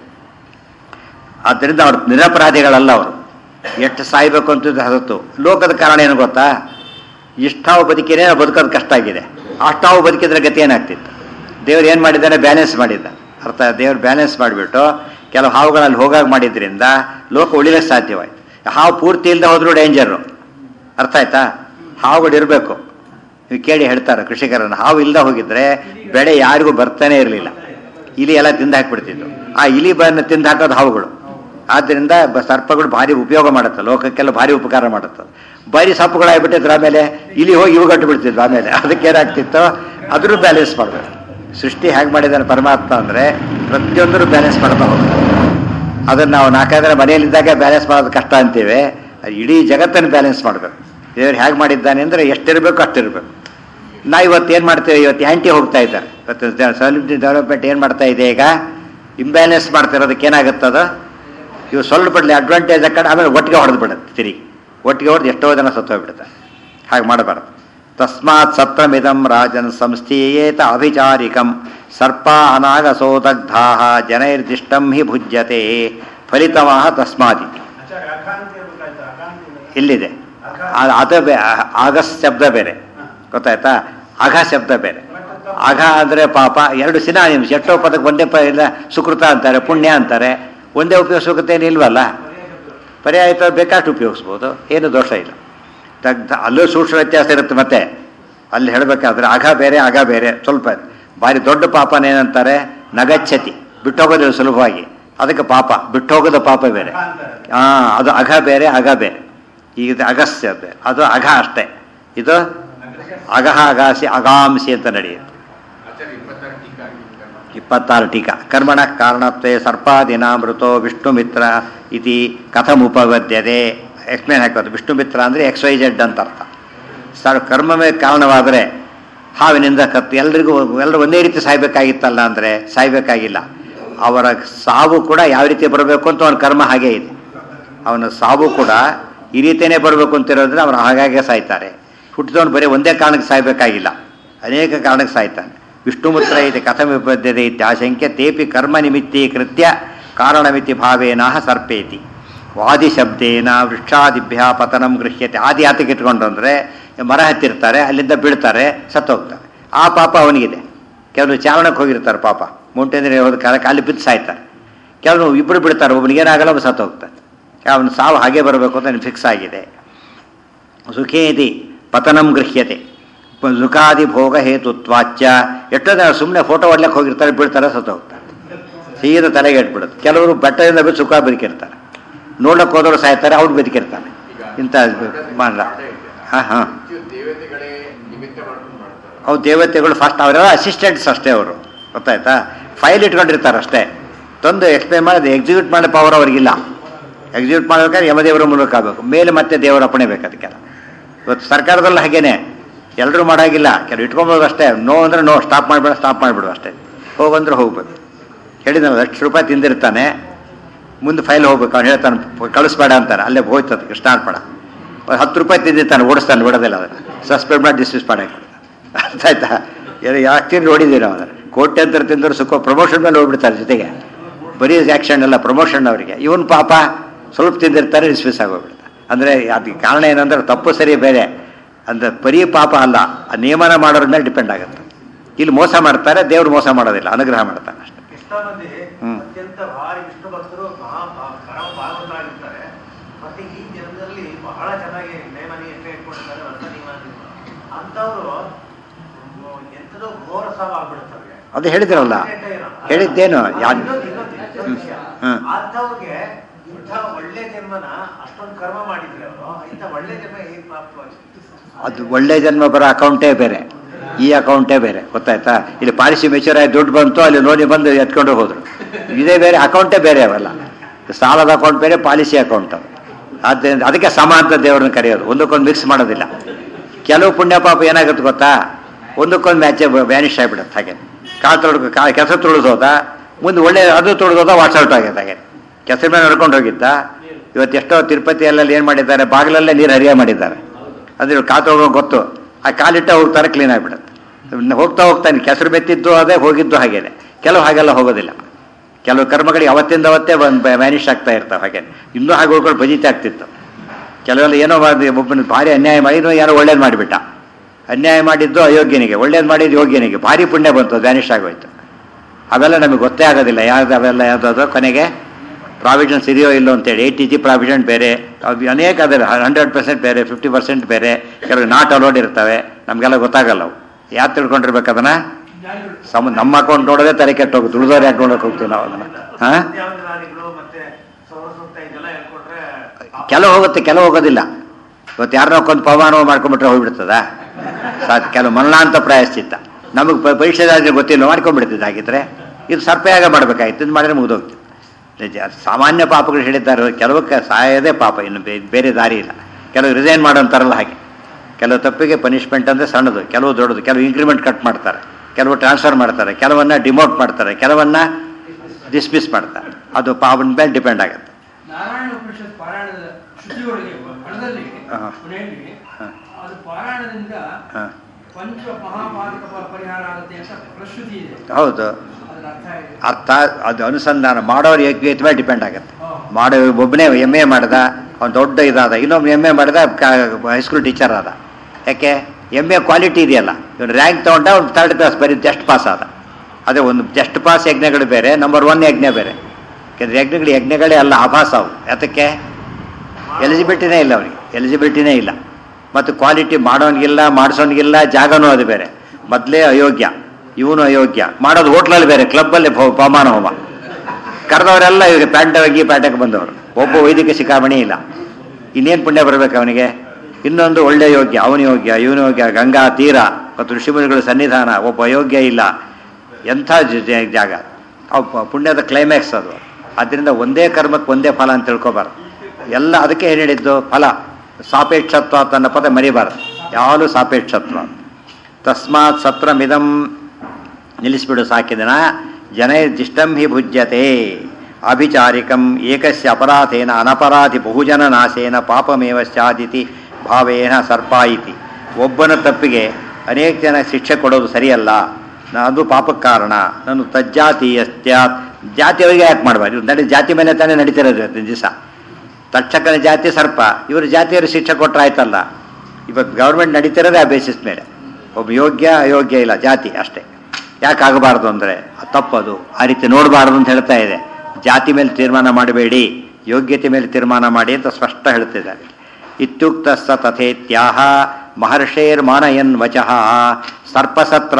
ಆದ್ದರಿಂದ ಅವ್ರು ನಿರಪರಾಧಿಗಳಲ್ಲ ಅವರು ಎಷ್ಟು ಸಾಯ್ಬೇಕು ಅಂತ ಹಸತ್ತು ಲೋಕದ ಕಾರಣ ಏನು ಗೊತ್ತಾ ಇಷ್ಟಾವು ಬದುಕಿನೇ ಬದುಕೋದು ಕಷ್ಟ ಆಗಿದೆ ಅಷ್ಟಾವು ಬದುಕಿದ್ರೆ ಗತಿ ಏನಾಗ್ತಿತ್ತು ದೇವ್ರು ಏನು ಮಾಡಿದ್ದಾನೆ ಬ್ಯಾಲೆನ್ಸ್ ಮಾಡಿದ್ದ ಅರ್ಥ ದೇವ್ರು ಬ್ಯಾಲೆನ್ಸ್ ಮಾಡಿಬಿಟ್ಟು ಕೆಲವು ಹಾವುಗಳಲ್ಲಿ ಹೋಗಾಗ ಮಾಡಿದ್ರಿಂದ ಲೋಕ ಉಳಿಲಿಕ್ಕೆ ಸಾಧ್ಯವಾಯ್ತು ಹಾವು ಪೂರ್ತಿ ಇಲ್ಲದೆ ಹೋದ್ರೂ ಡೇಂಜರು ಅರ್ಥ ಆಯ್ತಾ ಹಾವುಗಳು ಇರಬೇಕು ನೀವು ಕೇಳಿ ಹೇಳ್ತಾರೆ ಕೃಷಿಕರನ್ನು ಹಾವು ಇಲ್ಲದೆ ಹೋಗಿದ್ರೆ ಬೆಳೆ ಯಾರಿಗೂ ಬರ್ತಾನೆ ಇರಲಿಲ್ಲ ಇಲಿ ಎಲ್ಲ ತಿಂದು ಹಾಕ್ಬಿಡ್ತಿದ್ದು ಆ ಇಲಿ ಬನ್ನ ತಿಂದು ಹಾಕೋದು ಹಾವುಗಳು ಆದ್ದರಿಂದ ಬ- ಸರ್ಪಗಳು ಭಾರಿ ಉಪಯೋಗ ಮಾಡುತ್ತೆ ಲೋಕಕ್ಕೆಲ್ಲ ಭಾರಿ ಉಪಕಾರ ಮಾಡುತ್ತೆ ಭಾರಿ ಸಪ್ಪುಗಳಾಗ್ಬಿಟ್ಟಿದ್ರು ಆಮೇಲೆ ಇಲಿ ಹೋಗಿ ಇವು ಗಟ್ಟು ಬಿಡ್ತಿದ್ರು ಆಮೇಲೆ ಅದಕ್ಕೆ ಏನಾಗ್ತಿತ್ತು ಅದ್ರೂ ಬ್ಯಾಲೆನ್ಸ್ ಮಾಡಬೇಕು ಸೃಷ್ಟಿ ಹೇಗೆ ಮಾಡಿದ್ದಾನೆ ಪರಮಾತ್ಮ ಅಂದರೆ ಪ್ರತಿಯೊಂದರೂ ಬ್ಯಾಲೆನ್ಸ್ ಮಾಡ್ತಾ ಹೋಗ್ತಾರೆ ಅದನ್ನು ನಾವು ನಾಲ್ಕಾದ್ರೆ ಮನೆಯಲ್ಲಿದ್ದಾಗ ಬ್ಯಾಲೆನ್ಸ್ ಮಾಡೋದು ಕಷ್ಟ ಅಂತೀವಿ ಅದು ಇಡೀ ಜಗತ್ತನ್ನು ಬ್ಯಾಲೆನ್ಸ್ ಮಾಡಬೇಕು ದೇವ್ರು ಹೇಗೆ ಮಾಡಿದ್ದಾನೆ ಅಂದರೆ ಎಷ್ಟಿರಬೇಕು ಅಷ್ಟಿರಬೇಕು ನಾ ಇವತ್ತು ಏನು ಮಾಡ್ತೇವೆ ಇವತ್ತು ಆ್ಯಂಟಿ ಹೋಗ್ತಾ ಇದ್ದಾರೆ ಇವತ್ತು ಸೆಲ್ಫ್ ಡೆವಲಪ್ಮೆಂಟ್ ಏನು ಮಾಡ್ತಾ ಇದೆ ಈಗ ಇಂಬ್ಯಾಲೆನ್ಸ್ ಮಾಡ್ತಿರೋದಕ್ಕೆ ಏನಾಗುತ್ತದ ಇವು ಸ್ವಲ್ಪ ಬಿಡಲಿ ಅಡ್ವಾಂಟೇಜ್ ಕಡೆ ಆಮೇಲೆ ಒಟ್ಟಿಗೆ ಹೊಡೆದು ಬಿಡುತ್ತೆ ತಿರುಗಿ ಒಟ್ಟಿಗೆ ಹೊಡೆದು ಎಷ್ಟೋ ಜನ ಸತ್ತೋಗ್ಬಿಡುತ್ತೆ ಹಾಗೆ ಮಾಡಬಾರ್ದು ತಸ್ಮಾತ್ ಸತ್ರಮಿದಂ ರಾಜನ್ ಸಂಸ್ಥೀಯೇತ ಅಭಿಚಾರಿಕಂ ಸರ್ಪ ಅನಾಗಸೋದಗ್ಧಾ ಜನೈರ್ದಿಷ್ಟಂ ಹಿ ಭುಜ್ಯತೆ ಫಲಿತವಾಹ ತಸ್ಮಾದಿತಿ ಇಲ್ಲಿದೆ ಆ- ಅದು ಬೇ ಆಗಸ್ ಶಬ್ದ ಬೇರೆ ಗೊತ್ತಾಯ್ತಾ ಅಘ ಶಬ್ದ ಬೇರೆ ಅಘ ಅಂದರೆ ಪಾಪ ಎರಡು ಸಿನಾನಿಮ್ಸ್ ಎಷ್ಟೋ ಪದಕ್ಕೆ ಒಂದೇ ಪ ಇಲ್ಲ ಸುಕೃತ ಅಂತಾರೆ ಪುಣ್ಯ ಅಂತಾರೆ ಒಂದೇ ಉಪಯೋಗಿಸೋಕತ್ತೆ ಇಲ್ವಲ್ಲ ಪರ್ಯಾಯ ಬೇಕಾಷ್ಟು ಉಪಯೋಗಿಸ್ಬೋದು ಏನು ದೋಷ ಇಲ್ಲ ದಗ್ಧ ಅಲ್ಲೂ ಸೂಕ್ಷ್ಮ ವ್ಯತ್ಯಾಸ ಇರುತ್ತೆ ಮತ್ತೆ ಅಲ್ಲಿ ಹೇಳಬೇಕಾದ್ರೆ ಅಘ ಬೇರೆ ಅಘ ಬೇರೆ ಸ್ವಲ್ಪ ಭಾರಿ ದೊಡ್ಡ ಪಾಪನೇನಂತಾರೆ ನಗಚ್ಚತಿ ಬಿಟ್ಟೋಗೋದಿಲ್ಲ ಸುಲಭವಾಗಿ ಅದಕ್ಕೆ ಪಾಪ ಬಿಟ್ಟೋಗೋದ ಪಾಪ ಬೇರೆ ಹಾ ಅದು ಅಘ ಬೇರೆ ಅಘ ಬೇರೆ ಈಗ ಇದು ಅಗಸ್ಯ ಬೇರೆ ಅದು ಅಘ ಅಷ್ಟೇ ಇದು ಅಗಹ ಅಗಾಸಿ ಅಗಾಂಸಿ ಅಂತ ನಡೆಯುತ್ತೆ
ಆಚಾರ್ಯ ಇಪ್ಪತ್ತಾರು ಟೀಕಾ ಆಗಿರ್ತಾರೆ.
ಇಪ್ಪತ್ತಾರು ಟೀಕಾ ಕರ್ಮಣ ಕಾರಣತ್ವೇ ಸರ್ಪಾದಿನಾಮೃತೋ ವಿಷ್ಣುಮಿತ್ರ ಇತಿ ಕಥಮುಪವದ್ಯತೆ ಎಕ್ಸ್ಪ್ಲೇನ್ ಹಾಕೋದು ವಿಷ್ಣುಮಿತ್ರ ಅಂದರೆ ಎಕ್ಸ್ ವೈ ಜೆಡ್ ಅಂತ ಅರ್ಥ ಸರ್ ಕರ್ಮವೇ ಕಾರಣವಾದರೆ ಹಾವಿನಿಂದ ಕತ್ತು ಎಲ್ರಿಗೂ ಎಲ್ಲರೂ ಒಂದೇ ರೀತಿ ಸಾಯ್ಬೇಕಾಗಿತ್ತಲ್ಲ ಅಂದರೆ ಸಾಯ್ಬೇಕಾಗಿಲ್ಲ ಅವರ ಸಾವು ಕೂಡ ಯಾವ ರೀತಿ ಬರಬೇಕು ಅಂತ ಅವನ ಕರ್ಮ ಹಾಗೇ ಇದೆ ಅವನ ಸಾವು ಕೂಡ ಈ ರೀತಿಯೇ ಬರಬೇಕು ಅಂತಿರೋದ್ರೆ ಅವನು ಹಾಗಾಗಿ ಸಾಯ್ತಾರೆ ಹುಟ್ಟಿದವನು ಬರೀ ಒಂದೇ ಕಾರಣಕ್ಕೆ ಸಾಯ್ಬೇಕಾಗಿಲ್ಲ ಅನೇಕ ಕಾರಣಕ್ಕೆ ಸಾಯ್ತಾನೆ ವಿಷ್ಣುಮುತ್ರ ಇದೆ ಕಥಮ ವಿಪದ್ಯತೆ ಇತ್ಯಾಶಂಕ್ಯ ತೇಪಿ ಕರ್ಮ ನಿಮಿತ್ತೀಕೃತ್ಯ ಕಾರಣಮಿತಿ ಭಾವೇನ ಸರ್ಪೇತಿ ವಾದಿಶಬ್ದೇನ ವೃಕ್ಷಾದಿಭ್ಯ ಪತನಂ ಗೃಹ್ಯತೆ ಆದಿ ಆತಕ್ಕೆ ಇಟ್ಕೊಂಡು ಅಂದರೆ ಮರ ಹತ್ತಿರ್ತಾರೆ ಅಲ್ಲಿಂದ ಬೀಳ್ತಾರೆ ಸತ್ತೋಗ್ತಾರೆ ಆ ಪಾಪ ಅವನಿಗಿದೆ ಕೆಲವರು ಚಾರಣಕ್ಕೆ ಹೋಗಿರ್ತಾರೆ ಪಾಪ ಮುಂಟೆಂದ್ರೆ ಹೋದ ಕಾಲಕ್ಕೆ ಅಲ್ಲಿ ಬಿದ್ದು ಸಾಯ್ತಾರೆ ಕೆಲವರು ಇಬ್ಬರು ಬಿಡ್ತಾರೆ ಒಬ್ಬನಿಗೆ ಏನಾಗಲ್ಲ ಒಬ್ಬ ಸತ್ತೋಗ್ತಾರೆ ಅವನು ಸಾವು ಹಾಗೆ ಬರಬೇಕು ಅಂತ ಫಿಕ್ಸ್ ಆಗಿದೆ ಸುಖೇತಿ ಪತನಂ ಗೃಹ್ಯತೆ ಪ- ಸುಖಾದಿ ಭೋಗ ಹೇತುತ್ವಾಚ್ಯ ಎಷ್ಟೋ ಜನ ಸುಮ್ಮನೆ ಫೋಟೋ ಹೊಡ್ಲಿಕ್ಕೆ ಹೋಗಿರ್ತಾರೆ ಬೀಳ್ತಾರೆ ಸತ್ತು ಹೋಗ್ತಾರೆ ಸೀದಾ ತಲೆಗೆ ಇಟ್ಬಿಡುತ್ತೆ ಕೆಲವರು ಬೆಟ್ಟದಿಂದ ಬಿದ್ದು ಸುಖ ಬದುಕಿರ್ತಾರೆ ನೋಡಕ್ಕೆ ಹೋದವರು ಸಾಯ್ತಾರೆ ಅವ್ರು ಬದುಕಿರ್ತಾನೆ ಇಂಥ ಮಾಡಲ್ಲ ಹಾಂ ಹಾಂ
ಇದು ದೇವತೆಗಳೇ ನಿಮಿತ್ತ ಮಾಡ್ಕೊಂಡು ಮಾಡ್ತಾರೆ
ಅವು ದೇವತೆಗಳು ಫಸ್ಟ್ ಅವರೆಲ್ಲ ಅಸಿಸ್ಟೆಂಟ್ಸ್ ಅಷ್ಟೇ ಅವರು ಗೊತ್ತಾಯ್ತಾ ಫೈಲ್ ಇಟ್ಕೊಂಡಿರ್ತಾರೆ ಅಷ್ಟೇ ತಂದು ಎಕ್ಸ್ಪ್ಲೇನ್ ಮಾಡೋದು ಎಕ್ಸಿಕ್ಯೂಟ್ ಮಾಡೋ ಪವರ್ ಅವ್ರಿಗಿಲ್ಲ ಎಕ್ಸಿಕ್ಯೂಟ್ ಮಾಡ್ಬೇಕಾದ್ರೆ ಯಮದೇವರ ಮೂಲಕ ಆಗಬೇಕು ಮೇಲೆ ಮತ್ತೆ ದೇವರ ಅಪ್ಪಣೆ ಬೇಕು ಅದಕ್ಕೆಲ್ಲ ಇವತ್ತು ಸರ್ಕಾರದಲ್ಲಿ ಹಾಗೇನೆ ಎಲ್ಲರೂ ಮಾಡೋಗಿಲ್ಲ ಕೆಲವು ಇಟ್ಕೊಬೋದು ಅಷ್ಟೇ ನೋ ಅಂದ್ರೆ ನೋ ಸ್ಟಾಪ್ ಮಾಡಿಬಿಡ ಸ್ಟಾಪ್ ಮಾಡಿಬಿಡು ಅಷ್ಟೇ ಹೋಗಂದ್ರೆ ಹೋಗ್ಬೇಕು ಹೇಳಿದ್ನಲ್ಲ ಲಕ್ಷ ರೂಪಾಯಿ ತಿಂದಿರ್ತಾನೆ ಮುಂದೆ ಫೈಲ್ ಹೋಗ್ಬೇಕು ಅವ್ನು ಹೇಳ್ತಾನೆ ಪ- ಕಳಿಸ್ಬೇಡ ಅಂತಾನೆ ಅಲ್ಲೇ ಹೋಯ್ತದೆ ಕೃಷ್ಣಾರ್ಪಣ ಒಂದು ಹತ್ತು ರೂಪಾಯಿ ತಿಂದಿರ್ತಾನೆ ಓಡಿಸ್ತಾನೆ ಬಿಡೋದಿಲ್ಲ ಅದನ್ನು ಸಸ್ಪೆಂಡ್ ಮಾಡಿ ಡಿಸ್ಮಿಸ್ ಮಾಡಿ ಅರ್ಥ ಆಯ್ತಾ ಏನು ಯಾಕೆ ನೋಡಿದ್ದೀವಿ ನಾವು ಅದನ್ನು ಕೋಟ್ಯಂತರ ತಿಂದರು ಸುಖ ಪ್ರಮೋಷನ್ ಮೇಲೆ ಹೋಗ್ಬಿಡ್ತಾರೆ ಜೊತೆಗೆ ಬರೀ ಆಕ್ಷನ್ ಅಲ್ಲ ಪ್ರಮೋಷನ್ ಅವರಿಗೆ ಇವನು ಪಾಪ ಸ್ವಲ್ಪ ತಿಂದಿರ್ತಾರೆ ಡಿಸ್ಮಿಸ್ ಆಗೋಗ್ಬಿಡ್ತಾರೆ ಅಂದರೆ ಅದಕ್ಕೆ ಕಾರಣ ಏನಂದ್ರೆ ತಪ್ಪು ಸರಿ ಬೇರೆ ಅಂದ್ರೆ ಬರೀ ಪಾಪ ಅಲ್ಲ ಆ ನಿಯಮನ ಮಾಡೋದ್ರ ಮೇಲೆ ಡಿಪೆಂಡ್ ಆಗುತ್ತೆ ಇಲ್ಲಿ ಮೋಸ ಮಾಡ್ತಾರೆ ದೇವ್ರು ಮೋಸ ಮಾಡೋದಿಲ್ಲ ಅನುಗ್ರಹ ಮಾಡ್ತಾನೆ ಅಷ್ಟೇ
ಎಷ್ಟೋ ಮಂದಿ
ಹ್ಮ್.
ಅತ್ಯಂತ ಭಾರಿ ವಿಷ್ಣು ಭಕ್ತರು ಮಹಾ ಭಾ- ಪರಮ ಭಾಗವತರಾಗಿರ್ತಾರೆ ಮತ್ತೆ ಈ ಜನರಲ್ಲಿ ಬಹಳ ಚೆನ್ನಾಗಿ ನೇಮ ನಿಯಂತ್ರ ಇಟ್ಕೊಂಡಿರ್ತಾರೆ ವ್ರತ ನಿಯಮ ಅಂತವರು ಎಂಥದೋ ಘೋರ ಸಾವ ಆಗ್ಬಿಡುತ್ತೆ ಅವ್ರಿಗೆ.
ಅದು ಹೇಳಿದ್ರಲ್ಲ ಹೇಳಿದ್ದೇನು ಯಾ-
ಇನ್ನೊಂದು- ಇನ್ನೊಂದು- ಇನ್ನೊಂದು ವಿಷಯ.
ಹ್ಮ್.
ಅಂಥವ್ರಿಗೆ ಇಂಥ ಒಳ್ಳೆ ಜನ್ಮನ ಅಷ್ಟೊಂದು ಕರ್ಮ ಮಾಡಿದ್ರೆ ಅವರು ಇಂಥ ಒಳ್ಳೆ ಜನ್ಮ ಹೇಗೆ ಪ್ರಾಪ್ತವಾಗಿದೆ
ಅದು ಒಳ್ಳೆ ಜನ್ಮ ಬರೋ ಅಕೌಂಟೇ ಬೇರೆ ಈ ಅಕೌಂಟೇ ಬೇರೆ ಗೊತ್ತಾಯ್ತಾ ಇಲ್ಲಿ ಪಾಲಿಸಿ ಮೆಚೂರ್ ಆಗಿ ದುಡ್ಡು ಬಂತು ಅಲ್ಲಿ ಲೋನಿ ಬಂದು ಎತ್ಕೊಂಡು ಹೋದ್ರು ಇದೇ ಬೇರೆ ಅಕೌಂಟೇ ಬೇರೆ ಅವಲ್ಲ ಸಾಲದ ಅಕೌಂಟ್ ಬೇರೆ ಪಾಲಿಸಿ ಅಕೌಂಟ್ ಅದು ಆದ್ದರಿಂದ ಅದಕ್ಕೆ ಸಮ ಅಂತ ದೇವ್ರನ್ನ ಕರೆಯೋದು ಒಂದಕ್ಕೊಂದು ಮಿಕ್ಸ್ ಮಾಡೋದಿಲ್ಲ ಕೆಲವು ಪುಣ್ಯ ಪಾಪ ಏನಾಗುತ್ತೆ ಗೊತ್ತಾ ಒಂದಕ್ಕೊಂದು ಮ್ಯಾಚ್ ವ್ಯಾನಿಷ್ ಆಗಿಬಿಡುತ್ತೆ ಹಾಗೆ ಕಾಲು ತೊಳ್ದು ಕಾ ಕೆಸರು ತುಳಿದೋದ ಮುಂದೆ ಒಳ್ಳೆ ಅದು ತುಳಿದೋದ ವಾಟ್ಸ್ ಔಟ್ ಆಗಿದೆ ಹಾಗೆ ಕೆಸರ ಮೇಲೆ ನಡ್ಕೊಂಡು ಹೋಗಿದ್ದ ಇವತ್ತು ಎಷ್ಟೋ ತಿರುಪತಿಯಲ್ಲೆಲ್ಲ ಏನು ಮಾಡಿದ್ದಾರೆ ಬಾಗಿಲಲ್ಲೇ ನೀರು ಹರಿಯ ಮಾಡಿದ್ದಾರೆ ಅದ್ರ ಕಾಲು ತೊಳ್ಕೊ ಗೊತ್ತು ಆ ಕಾಲಿಟ್ಟ ಹೋಗ್ತಾರೆ ಕ್ಲೀನ್ ಆಗಿಬಿಡುತ್ತೆ ಇನ್ನು ಹೋಗ್ತಾ ಹೋಗ್ತಾನೆ ಕೆಸರು ಬೆತ್ತಿದ್ದು ಅದೇ ಹೋಗಿದ್ದು ಹಾಗೇನೆ ಕೆಲವು ಹಾಗೆಲ್ಲ ಹೋಗೋದಿಲ್ಲ ಕೆಲವು ಕರ್ಮಗಳಿಗೆ ಅವತ್ತಿಂದ ಅವತ್ತೇ ಒಂದು ಮ್ಯಾನಿಷ್ ಆಗ್ತಾ ಇರ್ತಾವೆ ಹಾಗೆ ಇನ್ನೂ ಹಾಗೆ ಹೋಗ್ಕೊಂಡು ಬಜಿತಾ ಆಗ್ತಿತ್ತು ಕೆಲವೆಲ್ಲ ಏನೋ ಮಾಡಿ ಒಬ್ಬನ ಭಾರಿ ಅನ್ಯಾಯ ಮಾಡಿದ್ರು ಯಾರೋ ಒಳ್ಳೇದು ಮಾಡಿಬಿಟ್ಟ ಅನ್ಯಾಯ ಮಾಡಿದ್ದು ಅಯೋಗ್ಯನಿಗೆ ಒಳ್ಳೇದು ಮಾಡಿದ್ದು ಯೋಗ್ಯನಿಗೆ ಭಾರಿ ಪುಣ್ಯ ಬಂತು ವ್ಯಾನಿಷ್ ಆಗೋಯ್ತು ಅವೆಲ್ಲ ನಮಗೆ ಗೊತ್ತೇ ಆಗೋದಿಲ್ಲ ಯಾವ್ದು ಅವೆಲ್ಲ ಯಾವುದಾದ್ರು ಕೊನೆಗೆ ಪ್ರಾವಿಡೆನ್ಸ್ ಇದೆಯೋ ಇಲ್ಲೋ ಅಂತೇಳಿ ಏಟ್ ಟಿ ಜಿ ಪ್ರಾವಿಡೆಂಟ್ ಬೇರೆ ಅವು ಅನೇಕ ಅದೇ ಹಂಡ್ರೆಡ್ ಪರ್ಸೆಂಟ್ ಬೇರೆ ಫಿಫ್ಟಿ ಪರ್ಸೆಂಟ್ ಬೇರೆ ಕೆಲವು ನಾಟ್ ಅಲೋಡ್ ಇರ್ತವೆ ನಮಗೆಲ್ಲ ಗೊತ್ತಾಗಲ್ಲ ಅವು ಯಾರು ತಿಳ್ಕೊಂಡಿರ್ಬೇಕು ಅದನ್ನ ಸಮ ನಮ್ಮ ಅಕೌಂಟ್ ನೋಡೋದೇ ತಲೆ ಕೆಟ್ಟು ಹೋಗುತ್ತೆ ಉಳಿದವ್ರು ಯಾಕೆ ನೋಡೋಕೆ ಹೋಗ್ತೀವಿ ನಾವು ಅದನ್ನ ಹಾಂ
ಧ್ಯಾನಗಳು ಮತ್ತೆ ಸೌರ ಸೂಕ್ತ ಇದೆಲ್ಲ ಹೇಳ್ಕೊಟ್ರೆ
ಕೆಲವು ಹೋಗುತ್ತೆ ಕೆಲವು ಹೋಗೋದಿಲ್ಲ ಇವತ್ತು ಯಾರನ್ನೋ ಕೊಂದು ಪವಮಾನ ಮಾಡ್ಕೊಂಡ್ಬಿಟ್ರೆ ಹೋಗ್ಬಿಡ್ತದ ಸಾಕು ಕೆಲವು ಮರಣಾಂತ ಪ್ರಾಯಶ್ಚಿತ್ತ ನಮಗೆ ಪರೀಕ್ಷೆದಾದ್ರೆ ಗೊತ್ತಿಲ್ಲ ಮಾಡ್ಕೊಂಡ್ಬಿಡ್ತಿದ್ದು ಹಾಗಿದ್ರೆ ಇದು ಸರ್ಪಯಾಗ ಮಾಡ್ಬೇಕಾಗಿತ್ತು ಇದು ಮಾಡಿದ್ರೆ ಮುಗಿದೋಗ್ತಿತ್ತು ನಿಜ ಸಾಮಾನ್ಯ ಪಾಪಗಳು ಹೇಳಿದ್ದಾರೆ ಕೆಲವಕ್ಕೆ ಸಾಯೋದೇ ಪಾಪ ಇನ್ನು ಬೇ- ಬೇರೆ ದಾರಿ ಇಲ್ಲ ಕೆಲವು ರಿಸೈನ್ ಮಾಡೋಂತಾರಲ್ಲ ಹಾಗೆ ಕೆಲವು ತಪ್ಪಿಗೆ ಪನಿಷ್ಮೆಂಟ್ ಅಂದರೆ ಸಣ್ಣದು ಕೆಲವು ದೊಡ್ಡದು ಕೆಲವು ಇಂಕ್ರಿಮೆಂಟ್ ಕಟ್ ಮಾಡ್ತಾರೆ ಕೆಲವು ಟ್ರಾನ್ಸ್ಫರ್ ಮಾಡ್ತಾರೆ ಕೆಲವನ್ನ ಡಿಮೋಟ್ ಮಾಡ್ತಾರೆ ಕೆಲವನ್ನ ಡಿಸ್ಮಿಸ್ ಮಾಡ್ತಾರೆ ಅದು ಪಾಪನ ಮೇಲೆ ಡಿಪೆಂಡ್ ಆಗುತ್ತೆ
ನಾರಾಯಣ ಉಪನಿಷತ್ ಪಾರಾಯಣದ ಶುಚಿಯೊಳಗೆ ಹಣದಲ್ಲಿ
ಹಾ.
ಕೊನೆಯಲ್ಲಿ
ಹಾ.
ಅದು ಪಾರಾಯಣದಿಂದ
ಹಾಂ
ಪಂಚ ಮಹಾಪಾತಕ ಪ- ಪರಿಹಾರ ಆಗುತ್ತೆ ಅಂತ ಪ್ರಶ್ರುತಿ ಇದೆ
ಹೌದು
ಅದರ ಅರ್ಥ ಇದೆ
ಅರ್ಥ ಅದು ಅನುಸಂಧಾನ ಮಾಡೋರು ಯೋಗ್ಯತೆ ಮೇಲೆ ಡಿಪೆಂಡ್ ಆಗುತ್ತೆ
ಹಾ.
ಮಾಡೋ ಒಬ್ಬನೇ ಎಮ್ ಎ ಮಾಡ್ದ ಅವ್ನು ದೊಡ್ಡ ಇದಾದ ಇನ್ನೊಬ್ಬ ಎಮ್ ಎ ಮಾಡಿದ ಹೈಸ್ಕೂಲ್ ಟೀಚರ್ ಆದ ಯಾಕೆ ಎಮ್ ಎ ಕ್ವಾಲಿಟಿ ಇದೆಯಲ್ಲ ಇವನು ರ್ಯಾಂಕ್ ತೊಗೊಂಡ ಅವ್ನು ಥರ್ಡ್ ಕ್ಲಾಸ್ ಬರೀ ಜಸ್ಟ್ ಪಾಸ್ ಆದ ಅದೇ ಒಂದು ಜಸ್ಟ್ ಪಾಸ್ ಯಜ್ಞಗಳು ಬೇರೆ ನಂಬರ್ ಒನ್ ಯಜ್ಞ ಬೇರೆ ಯಾಕೆಂದ್ರೆ ಯಜ್ಞಗಳು ಯಜ್ಞಗಳೇ ಅಲ್ಲ ಆಭಾಸ ಅವು ಯಾತಕ್ಕೆ ಎಲಿಜಿಬಿಲಿಟಿನೇ ಇಲ್ಲ ಅವನಿಗೆ ಎಲಿಜಿಬಿಲಿಟಿನೇ ಇಲ್ಲ ಮತ್ತು ಕ್ವಾಲಿಟಿ ಮಾಡೋನಿಗಿಲ್ಲ ಮಾಡಿಸೋನಿಗಿಲ್ಲ ಜಾಗನೂ ಅದು ಬೇರೆ ಮೊದಲೇ ಅಯೋಗ್ಯ ಇವನು ಅಯೋಗ್ಯ ಮಾಡೋದು ಹೋಟ್ಲಲ್ಲಿ ಬೇರೆ ಕ್ಲಬ್ಬಲ್ಲಿ ಪವಮಾನ ಹೋಮ ಕರೆದವರೆಲ್ಲ ಈಗ ಪ್ಯಾಂಟ್ ಹೋಗಿ ಪ್ಯಾಂಟಕ್ಕೆ ಬಂದವರು ಒಬ್ಬ ವೈದಿಕ ಶಿಖಾಮಣಿ ಇಲ್ಲ ಇನ್ನೇನು ಪುಣ್ಯ ಬರಬೇಕು ಅವನಿಗೆ ಇನ್ನೊಂದು ಒಳ್ಳೆ ಯೋಗ್ಯ ಅವನು ಯೋಗ್ಯ ಇವನು ಯೋಗ್ಯ ಗಂಗಾ ತೀರ ಮತ್ತು ಋಷಿಮುನಿಗಳ ಸನ್ನಿಧಾನ ಒಬ್ಬ ಅಯೋಗ್ಯ ಇಲ್ಲ ಎಂಥ ಜ- ಜ- ಜಾಗ ಅವು ಪ- ಪುಣ್ಯದ ಕ್ಲೈಮ್ಯಾಕ್ಸ್ ಅದು ಆದ್ದರಿಂದ ಒಂದೇ ಕರ್ಮಕ್ಕೆ ಒಂದೇ ಫಲ ಅಂತ ತಿಳ್ಕೊಬಾರ್ದು ಎಲ್ಲ ಅದಕ್ಕೆ ಏನು ಹೇಳಿದ್ದು ಫಲ ಸಾಪೇಕ್ಷತ್ವ ತನ್ನ ಪದ ಮರಿಬಾರ್ದು ಯಾವಾಗಲೂ ಸಾಪೇಕ್ಷತ್ವ ತಸ್ಮಾತ್ ಸತ್ರಮಿದಂ ನಿಲ್ಲಿಸ್ಬಿಡು ಸಾಕಿದನ ಜನೈರ್ಜಿಷ್ಟಂ ಹಿ ಭುಜ್ಯತೆ ಅಭಿಚಾರಿಕಂ ಏಕಸ್ಯ ಅಪರಾಧೇನ ಅನಪರಾಧಿ ಬಹುಜನ ನಾಶೇನ ಪಾಪಮೇವ ಸ್ಯಾದಿತಿ ಭಾವೇನ ಸರ್ಪ ಇತಿ ಒಬ್ಬನ ತಪ್ಪಿಗೆ ಅನೇಕ ಜನ ಶಿಕ್ಷೆ ಕೊಡೋದು ಸರಿಯಲ್ಲ ನಾ- ಅದು ಪಾಪಕ್ಕೆ ಕಾರಣ ನಾನು ತಜ್ಜಾತೀಯಸ್ತ್ಯಾತ್ ಜಾತಿಯವರಿಗೆ ಯಾಕೆ ಮಾಡಬಾರ್ದು ಇವ್ರು ನಡಿ ಜಾತಿ ಮೇಲೆ ತಾನೇ ನಡೀತಿರೋದು ಇವತ್ತಿನ ದಿವಸ ತಕ್ಷಕನ ಜಾತಿ ಸರ್ಪ ಇವರು ಜಾತಿಯವರು ಶಿಕ್ಷೆ ಕೊಟ್ಟರೆ ಆಯ್ತಲ್ಲ ಇವತ್ತು ಗೌರ್ಮೆಂಟ್ ನಡೀತಿರೋದೇ ಆ ಬೇಸಿಸ್ ಮೇಲೆ ಒಬ್ಬ ಯೋಗ್ಯ ಅಯೋಗ್ಯ ಇಲ್ಲ ಜಾತಿ ಅಷ್ಟೇ ಯಾಕೆ ಆಗಬಾರ್ದು ಅಂದರೆ ತಪ್ಪದು ಆ ರೀತಿ ನೋಡಬಾರ್ದು ಅಂತ ಹೇಳ್ತಾ ಇದೆ ಜಾತಿ ಮೇಲೆ ತೀರ್ಮಾನ ಮಾಡಬೇಡಿ ಯೋಗ್ಯತೆ ಮೇಲೆ ತೀರ್ಮಾನ ಮಾಡಿ ಅಂತ ಸ್ಪಷ್ಟ ಹೇಳ್ತಿದ್ದಾರೆ ಇತ್ಯುಕ್ತ ಸ ತಥೇತ್ಯಾಹ ಮಹರ್ಷೇರ್ ಮಾನಯನ್ ವಚಃ ಸರ್ಪಸತ್ರ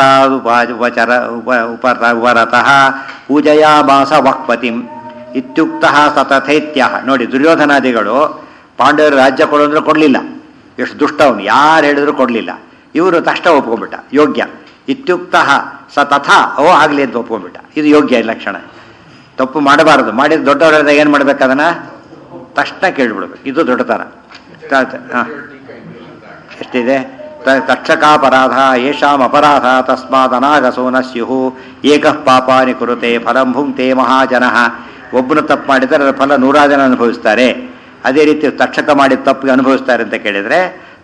ವಚರ ಉಪ ಉಪರ ಉಪರತಃ ಪೂಜಯಾಮಾಸ ವಕ್ಪತಿಂ ಇತ್ಯುಕ್ತ ಸ ತಥೇತ್ಯಾಹ ನೋಡಿ ದುರ್ಯೋಧನಾದಿಗಳು ಪಾಂಡವರು ರಾಜ್ಯ ಕೊಡು ಅಂದ್ರೆ ಕೊಡಲಿಲ್ಲ ಎಷ್ಟು ದುಷ್ಟ ಅವನು ಯಾರು ಹೇಳಿದ್ರು ಕೊಡಲಿಲ್ಲ ಇವರು ತಕ್ಷಣ ಒಪ್ಕೊಂಡ್ಬಿಟ್ಟ ಯೋಗ್ಯ ಇತ್ಯುಕ್ತ ಸ ತಥಾ ಓ ಆಗಲಿ ಅಂತ ಒಪ್ಕೊಂಡ್ಬಿಟ್ಟ ಇದು ಯೋಗ್ಯ ಲಕ್ಷಣ ತಪ್ಪು ಮಾಡಬಾರದು ಮಾಡಿದ ದೊಡ್ಡವರ ಏನು ಮಾಡ್ಬೇಕು ಅದನ್ನ ತಕ್ಷಣ ಕೇಳ್ಬಿಡ್ಬೇಕು ಇದು ದೊಡ್ಡತನ ಹಾಂ ಎಷ್ಟಿದೆ ತ- ತಕ್ಷಕಾಪರಾಧ ಯೇಷಾಂ ಅಪರಾಧ ತಸ್ಮಾತ್ ಅನಾಗಸೋ ನ ಸ್ಯು ಏಕಃ ಪಾಪಾನಿ ಕುರುತೆ ಫಲಂ ಭುಂಕ್ತೆ ಮಹಾಜನಃ ಒಬ್ಬನು ತಪ್ಪು ಮಾಡಿದರೆ ಅದರ ಫಲ ನೂರಾರು ಜನ ಅನುಭವಿಸ್ತಾರೆ ಅದೇ ರೀತಿ ತಕ್ಷಕ ಮಾಡಿದ ತಪ್ಪಿಗೆ ಅನುಭವಿಸ್ತಾರೆ ಅಂತ ಕೇಳಿದರೆ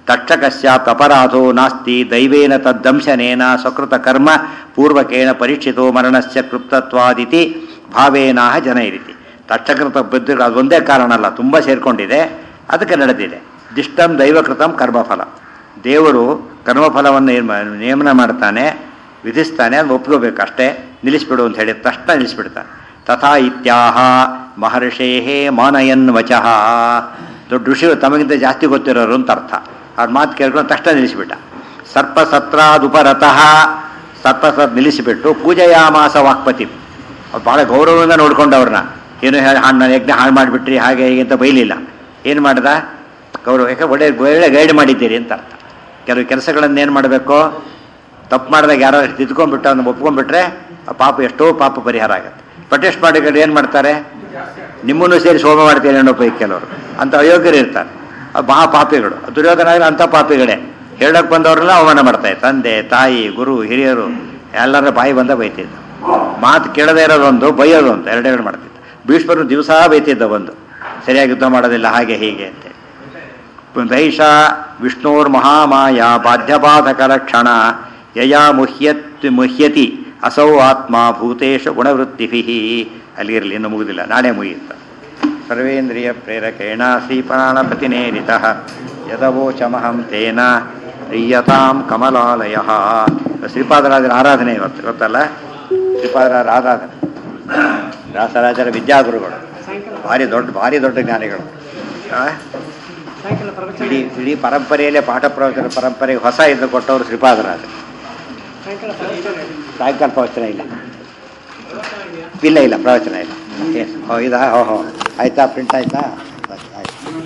ತಕ್ಷಕಸ್ಯಾತ್ ಅಪರಾಧೋ ನಾಸ್ತಿ ದೈವೇನ ತದ್ದಂಶನೇನ ಸ್ವಕೃತ ಕರ್ಮ ಪೂರ್ವಕೇನ ಪರೀಕ್ಷಿತೋ ಮರಣಸ್ಯ ಕೃಪ್ತತ್ವಾದಿತಿ ಭಾವೇನಾಹ ಜನೈರಿತಿ ತಕ್ಷಕೃತ ಬುದ್ಧಿ ಅದೊಂದೇ ಕಾರಣ ಅಲ್ಲ ತುಂಬ ಸೇರಿಕೊಂಡಿದೆ ಅದಕ್ಕೆ ನಡೆದಿದೆ ದಿಷ್ಟಂ ದೈವಕೃತಂ ಕರ್ಮಫಲ ದೇವರು ಕರ್ಮಫಲವನ್ನು ಏನ್ ಮಾ- ನೇಮನ ಮಾಡ್ತಾನೆ ವಿಧಿಸ್ತಾನೆ ಅದು ಒಪ್ಕೋಬೇಕು ಅಷ್ಟೇ ನಿಲ್ಲಿಸ್ಬಿಡು ಅಂತ ಹೇಳಿ ತಕ್ಷಣ ನಿಲ್ಲಿಸ್ಬಿಡ್ತಾನೆ ತಥಾ ಇತ್ಯಾಹ ಮಹರ್ಷೇ ಮಾನಯನ್ ವಚಃ ದೊಡ್ಡ ಋಷಿಗಳು ತಮಗಿಂತ ಜಾಸ್ತಿ ಗೊತ್ತಿರೋರು ಅಂತ ಅರ್ಥ ಅವ್ರ ಮಾತು ಕೇಳ್ಕೊಂಡು ತಕ್ಷಣ ನಿಲ್ಲಿಸ್ಬಿಟ್ಟ ಸರ್ಪ ಸತ್ರಾದುಪರತಃ ಸರ್ಪ ಸತ್ ನಿಲ್ಲಿಸಿಬಿಟ್ಟು ಪೂಜೆಯಾಮಾಸ ವಾಕ್ಪತಿ ಅವ್ರು ಭಾಳ ಗೌರವದಿಂದ ನೋಡ್ಕೊಂಡವ್ರನ್ನ ಏನು ಹೇಳಿ ಹಣ್ಣು ಯಜ್ಞ ಹಾಳು ಮಾಡಿಬಿಟ್ರಿ ಹಾಗೆ ಹೀಗೆ ಅಂತ ಬೈಲಿಲ್ಲ ಏನು ಮಾಡ್ದ ಗೌರವ ಯಾಕೆ ಒಳ್ಳೆ ಒಳ್ಳೆ ಗೈಡ್ ಮಾಡಿದ್ದೀರಿ ಅಂತ ಅರ್ಥ ಕೆಲವು ಕೆಲಸಗಳನ್ನು ಏನು ಮಾಡಬೇಕು ತಪ್ಪು ಮಾಡಿದಾಗ ಯಾರೋ ತಿದ್ಕೊಂಡ್ಬಿಟ್ಟು ಅದನ್ನ ಒಪ್ಕೊಂಡ್ಬಿಟ್ರೆ ಆ ಪಾಪ ಎಷ್ಟೋ ಪಾಪ ಪರಿಹಾರ ಆಗುತ್ತೆ ಪ್ರೊಟೆಸ್ಟ್ ಮಾಡಿಗಳು ಏನು ಮಾಡ್ತಾರೆ ನಿಮ್ಮನ್ನು ಸೇರಿ ಶೋಭೆ ಮಾಡ್ತೀರಿ ಅನ್ನೋ ಪೈಕಿ ಕೆಲವರು ಅಂತ ಅಯೋಗ್ಯರು ಇರ್ತಾರೆ ಆ ಮಹಾ ಪಾಪಿಗಳು ದುರ್ಯೋಧನ ಆಗಲಿ ಅಂಥ ಪಾಪಿಗಳೇ ಹೇಳಕ್ಕೆ ಬಂದವ್ರನ್ನ ಅವಮಾನ ಮಾಡ್ತಾರೆ ತಂದೆ ತಾಯಿ ಗುರು ಹಿರಿಯರು ಎಲ್ಲರ ಬಾಯಿ ಬಂದ ಬೈತಿದ್ದ ಮಾತು ಕೇಳದೇ ಇರೋದೊಂದು ಬೈಯೋದೊಂದು ಎರಡೆರಡು ಮಾಡ್ತಿದ್ದ ಭೀಷ್ಮರು ದಿವಸ ಬೈತಿದ್ದ ಒಂದು ಸರಿಯಾಗಿ ಯುದ್ಧ ಮಾಡೋದಿಲ್ಲ ಹಾಗೆ ಹೀಗೆ ಅಂತೇಳಿ ದೈಷ ವಿಷ್ಣೋರ್ಮಹಾಮಾಯ ಬಾಧ್ಯಬಾಧಕ ಲಕ್ಷಣ ಯಯಾ ಮುಹ್ಯತ್ ಮುಹ್ಯತಿ ಅಸೌ ಆತ್ಮ ಭೂತೇಶ ಗುಣವೃತ್ತಿಭಿ ಅಲ್ಲಿರಲಿ ಇನ್ನು ಮುಗುದಿಲ್ಲ ನಾಳೆ ಮುಗಿಯುತ್ತ ಸರ್ವೇಂದ್ರಿಯ ಪ್ರೇರಕೇಣ ಶ್ರೀಪ್ರಾಣಪತಿನೇರಿತ ಯದವೋಚಮಹಂ ತೇನ ಪ್ರೀಯತಾಂ ಕಮಲಾಲಯ ಶ್ರೀಪಾದರಾಜರ ಆರಾಧನೆ ಇವತ್ತು ಗೊತ್ತಲ್ಲ ಶ್ರೀಪಾದರಾಜರ ಆರಾಧನೆ ವ್ಯಾಸರಾಜರ ವಿದ್ಯಾಗುರುಗಳು ಭಾರಿ ದೊಡ್ಡ ಭಾರಿ ದೊಡ್ಡ ಜ್ಞಾನಿಗಳು ಆ? ಇಡೀ ಇಡೀ ಪರಂಪರೆಯಲ್ಲೇ ಪಾಠ ಪ್ರವಚನ ಪರಂಪರೆಗೆ ಹೊಸ ಇದು ಕೊಟ್ಟವರು ಶ್ರೀಪಾದರಾಜ ಸಾಯಂಕಾಲ ಪ್ರವಚನ ಇಲ್ಲ ಇಲ್ಲ ಇಲ್ಲ ಪ್ರವಚನ ಇಲ್ಲ ಏನು ಓ ಇದಾ ಓಹೋ ಆಯ್ತಾ ಪ್ರಿಂಟ್ ಆಯ್ತಾ